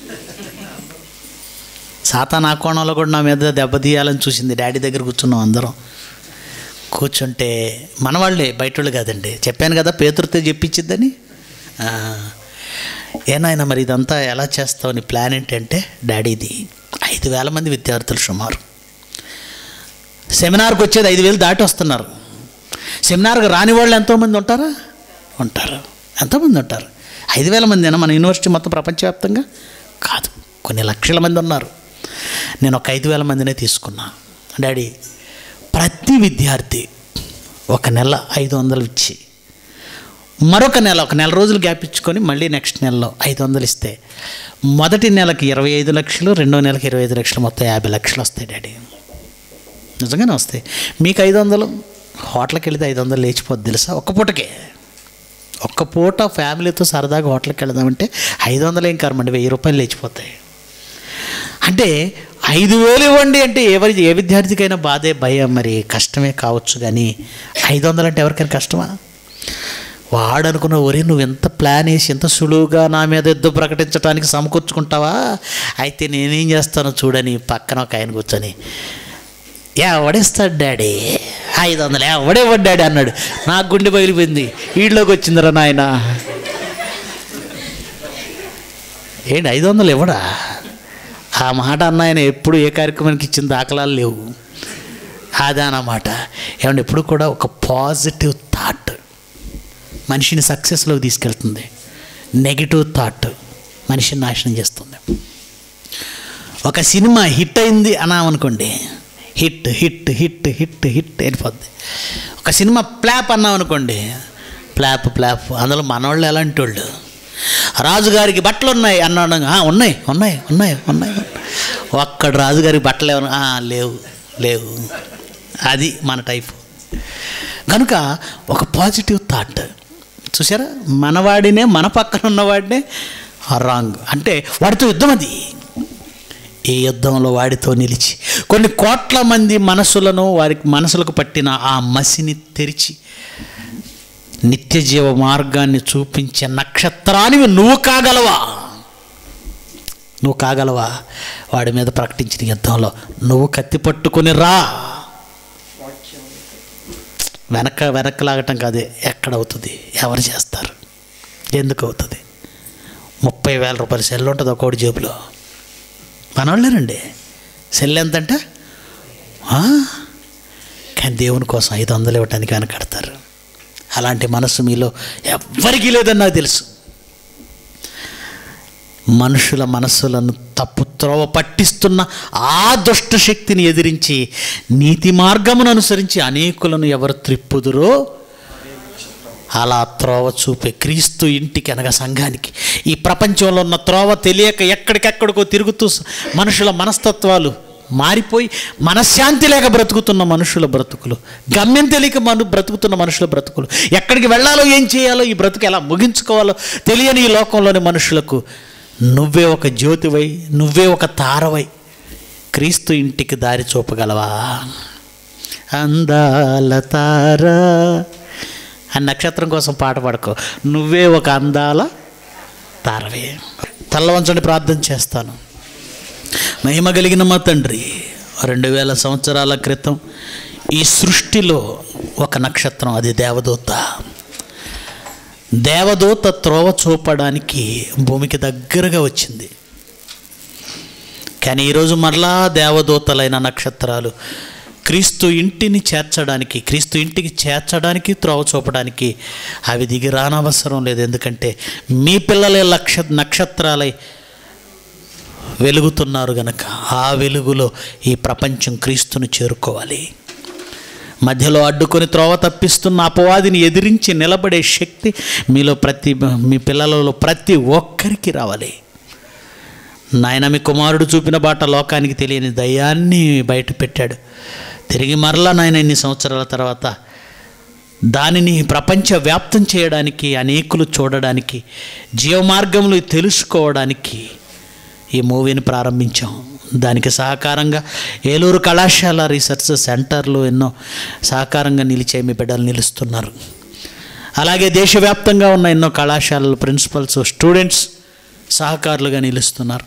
సాతాన్ ఆ కోణంలో కూడా నా మీద దెబ్బతీయాలని చూసింది డాడీ దగ్గర కూర్చున్నాం అందరం కూర్చుంటే మన వాళ్ళే బయట వాళ్ళు కాదండి చెప్పాను కదా పేతురితో చెప్పించిద్దని ఆ, ఏనాయన మరి ఇదంతా ఎలా చేస్తావు నీ ప్లాన్ ఏంటంటే డాడీది ఐదు వేల మంది విద్యార్థులు సుమారు సెమినార్కి వచ్చేది ఐదు వేలు దాటి వస్తున్నారు సెమినార్కి రాని వాళ్ళు ఎంతోమంది ఉంటారా ఉంటారు ఎంతోమంది ఉంటారు ఐదు వేల మందినా మన యూనివర్సిటీ మొత్తం ప్రపంచవ్యాప్తంగా కాదు కొన్ని లక్షల మంది ఉన్నారు నేను ఒక ఐదు వేల మందినే తీసుకున్నా డాడీ ప్రతి విద్యార్థి ఒక నెల ఐదు వందలు ఇచ్చి మరొక నెల ఒక నెల రోజులు గ్యాప్ ఇచ్చుకొని మళ్ళీ నెక్స్ట్ నెలలో ఐదు వందలు ఇస్తే మొదటి నెలకి ఇరవై ఐదు లక్షలు రెండో నెలకి ఇరవై ఐదు లక్షలు మొత్తం యాభై లక్షలు వస్తాయి డాడీ నిజంగానే వస్తాయి మీకు ఐదు వందలు హోటల్కి వెళితే ఐదు వందలు లేచిపోద్ది తెలుసా ఒక్క పూటకే ఒక్క పూట ఫ్యామిలీతో సరదాగా హోటల్కి వెళదామంటే ఐదు వందలు ఏం కరమండి వెయ్యి రూపాయలు లేచిపోతాయి అంటే ఐదు వేలు ఇవ్వండి అంటే ఎవరి ఏ విద్యార్థికైనా బాధే భయం మరి కష్టమే కావచ్చు కానీ ఐదు వందలు అంటే ఎవరికైనా కష్టమా వాడు అనుకున్న ఒరే నువ్వు ఎంత ప్లాన్ వేసి ఎంత సులువుగా నా మీద యుద్ధం ప్రకటించడానికి సమకూర్చుకుంటావా అయితే నేనేం చేస్తానో చూడని పక్కన ఒక ఆయన కూర్చొని ఎవడిస్తాడు డాడీ ఐదు వందలు ఎవడేవాడు డాడీ అన్నాడు నాకు గుండె పగిలిపోయింది వీడిలోకి వచ్చిందిరా నాయన ఏంటి ఐదు వందలు ఇవ్వడా ఆ మాట అన్న ఆయన ఎప్పుడు ఏ కార్యక్రమానికి ఇచ్చిన దాఖలాలు లేవు అదన్నమాట ఏమంటే ఎప్పుడు కూడా ఒక పాజిటివ్ థాట్ మనిషిని సక్సెస్లోకి తీసుకెళ్తుంది నెగిటివ్ థాట్ మనిషిని నాశనం చేస్తుంది ఒక సినిమా హిట్ అయింది అన్నామనుకోండి hit hit hit hit hit వెళ్ళిపోద్ది ఒక సినిమా ప్లాప్ అన్నాం అనుకోండి ప్లాప్ ప్లాప్ అందులో మనవాళ్ళు ఎలాంటి వాళ్ళు రాజుగారికి బట్టలు ఉన్నాయి అన్నాడు "ఆ, ఉన్నాయి ఉన్నాయి ఉన్నాయి ఉన్నాయి ఒక్కడు రాజుగారికి బట్టలు ఏమన్నా "ఆ, లేవు లేవు అది మన టైపు కనుక ఒక పాజిటివ్ థాట్ చూసారా మనవాడినే మన పక్కన ఉన్నవాడినే రాంగ్ అంటే వాడితో యుద్ధం అది ఈ యుద్ధంలో వాడితో నిలిచి కొన్ని కోట్ల మంది మనసులను వారికి మనసులకు పట్టిన ఆ మసిని తెరిచి నిత్య జీవ మార్గాన్ని చూపించే నక్షత్రానివి నువ్వు కాగలవా నువ్వు కాగలవా వాడి మీద ప్రకటించిన యుద్ధంలో నువ్వు కత్తి పట్టుకొని రా వెనక వెనక్కి లాగటం కాదు ఎక్కడ అవుతుంది ఎవరు చేస్తారు ఎందుకు అవుతుంది ముప్పై వేల రూపాయల సెల్ ఉంటుంది ఒక్కోటి జేబులో మనవాళ్ళేనండి సెల్ ఎంతంట ఆ? కానీ దేవుని కోసం ఐదు వందలు ఇవ్వటానికి వెనకడతారు అలాంటి మనసు మీలో ఎవ్వరికీ లేదని నాకు తెలుసు మనుషుల మనస్సులను తప్పు త్రోవ పట్టిస్తున్న ఆ దుష్ట శక్తిని ఎదిరించి నీతి మార్గమును అనుసరించి అనేకులను ఎవరు త్రిప్పుదురో అలా త్రోవ చూపే క్రీస్తు ఇంటికి అనగా సంఘానికి ఈ ప్రపంచంలో ఉన్న త్రోవ తెలియక ఎక్కడికెక్కడికో తిరుగుతూ స- మనుషుల మనస్తత్వాలు మారిపోయి మనశ్శాంతి లేక బ్రతుకుతున్న మనుషుల బ్రతుకులు గమ్యం తెలియక మను బ్రతుకుతున్న మనుషుల బ్రతుకులు ఎక్కడికి వెళ్ళాలో ఏం చేయాలో ఈ బ్రతుకు ఎలా ముగించుకోవాలో తెలియని ఈ లోకంలోని మనుషులకు నువ్వే ఒక జ్యోతివై నువ్వే ఒక తారవై క్రీస్తు ఇంటికి దారి చూపగలవా అందాల తారా ఆ నక్షత్రం కోసం పాట పాడుకో నువ్వే ఒక అందాల తారవే తల్ల వంచండి ప్రార్థన చేస్తాను మహిమ కలిగిన మా తండ్రి రెండు వేల సంవత్సరాల క్రితం ఈ సృష్టిలో ఒక నక్షత్రం అది దేవదూత దేవదూత త్రోవ చూపడానికి భూమికి దగ్గరగా వచ్చింది కానీ ఈరోజు మరలా దేవదూతలైన నక్షత్రాలు క్రీస్తు ఇంటిని చేర్చడానికి క్రీస్తు ఇంటికి చేర్చడానికి త్రోవ చూపడానికి అవి దిగి రానవసరం లేదు ఎందుకంటే మీ పిల్లలే లక్ష నక్షత్రాలై వెలుగుతున్నారు గనక ఆ వెలుగులో ఈ ప్రపంచం క్రీస్తును చేరుకోవాలి మధ్యలో అడ్డుకొని త్రోవ తప్పిస్తున్న అపవాదిని ఎదిరించి నిలబడే శక్తి మీలో ప్రతి మీ పిల్లలలో ప్రతి ఒక్కరికి రావాలి నాయన మీ కుమారుడు చూపిన బాట లోకానికి తెలియని దయాన్ని బయట పెట్టాడు తిరిగి మరలా నాయన ఇన్ని సంవత్సరాల తర్వాత దానిని ప్రపంచ వ్యాప్తం చేయడానికి అనేకులు చూడడానికి జీవమార్గములు తెలుసుకోవడానికి ఈ మూవీని ప్రారంభించాం దానికి సహకారంగా ఏలూరు కళాశాల రీసెర్చ్ సెంటర్లు ఎన్నో సహకారంగా నిలిచే మీ బిడ్డలు నిలుస్తున్నారు అలాగే దేశవ్యాప్తంగా ఉన్న ఎన్నో కళాశాలల ప్రిన్సిపల్స్ స్టూడెంట్స్ సహకారులుగా నిలుస్తున్నారు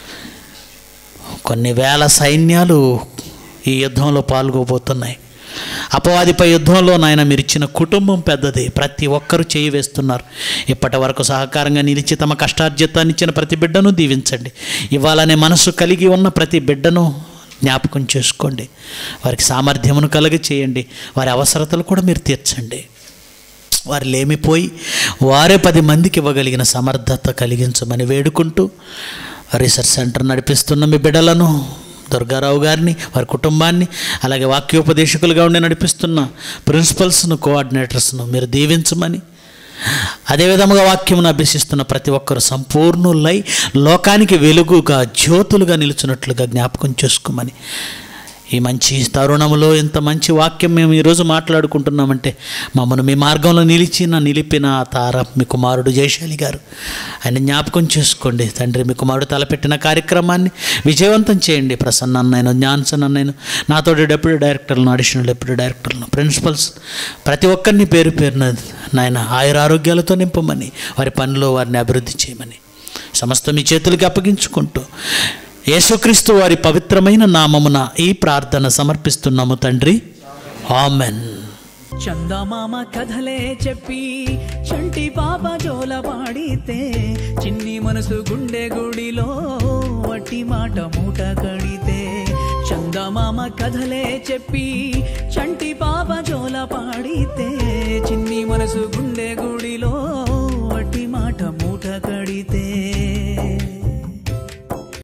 కొన్ని వేల సైన్యాలు ఈ యుద్ధంలో పాల్గొబోతున్నాయి అపవాదిపై యుద్ధంలో నాయన మీరు ఇచ్చిన కుటుంబం పెద్దది ప్రతి ఒక్కరూ చేయి వేస్తున్నారు ఇప్పటి వరకు సహకారంగా నిలిచి తమ కష్టార్జితాన్ని ఇచ్చిన ప్రతి బిడ్డను దీవించండి ఇవ్వాలనే మనసు కలిగి ఉన్న ప్రతి బిడ్డను జ్ఞాపకం చేసుకోండి వారికి సామర్థ్యమును కలగ చేయండి వారి అవసరతలు కూడా మీరు తీర్చండి వారు లేమిపోయి వారే పది మందికి ఇవ్వగలిగిన సమర్థత కలిగించమని వేడుకుంటూ రీసెర్చ్ సెంటర్ నడిపిస్తున్న మీ బిడ్డలను దుర్గారావు గారిని వారి కుటుంబాన్ని అలాగే వాక్యోపదేశకులుగా ఉండి నడిపిస్తున్న ప్రిన్సిపల్స్ను కోఆర్డినేటర్స్ను మీరు దీవించమని అదేవిధముగా వాక్యమును అభ్యసిస్తున్న ప్రతి ఒక్కరు సంపూర్ణులై లోకానికి వెలుగుగా జ్యోతులుగా నిలుచున్నట్లుగా జ్ఞాపకం చేసుకోమని ఈ మంచి తరుణంలో ఇంత మంచి వాక్యం మేము ఈరోజు మాట్లాడుకుంటున్నామంటే మమ్మల్ని మీ మార్గంలో నిలిచిన నిలిపిన ఆ తార మీ కుమారుడు జయశాలి గారు ఆయన జ్ఞాపకం చేసుకోండి తండ్రి మీ కుమారుడు తలపెట్టిన కార్యక్రమాన్ని విజయవంతం చేయండి ప్రసన్న అన్నయ్యను జ్ఞాన్సన్ అన్నయ్యను నాతోటి డెప్యూటీ డైరెక్టర్లను అడిషనల్ డెప్యూటీ డైరెక్టర్లను ప్రిన్సిపల్స్ ప్రతి ఒక్కరిని పేరు పేరున నాయన ఆయుర ఆరోగ్యాలతో నింపమని వారి పనిలో వారిని అభివృద్ధి చేయమని సమస్త మీ చేతులకి అప్పగించుకుంటూ యేసుక్రీస్తు వారి పవిత్రమైన నామమున ఈ ప్రార్థన సమర్పిస్తున్నాము తండ్రి ఆమెన్ చందమామ కథలే చెప్పి చంటి పాప జోల పాడితే చిన్ని మనసు గుండె గుడిలో వట్టి మాట మూట కడితే చందమామ కథలే చెప్పి చంటి పాప జోల పాడితే చిన్ని మనసు గుండె గుడిలో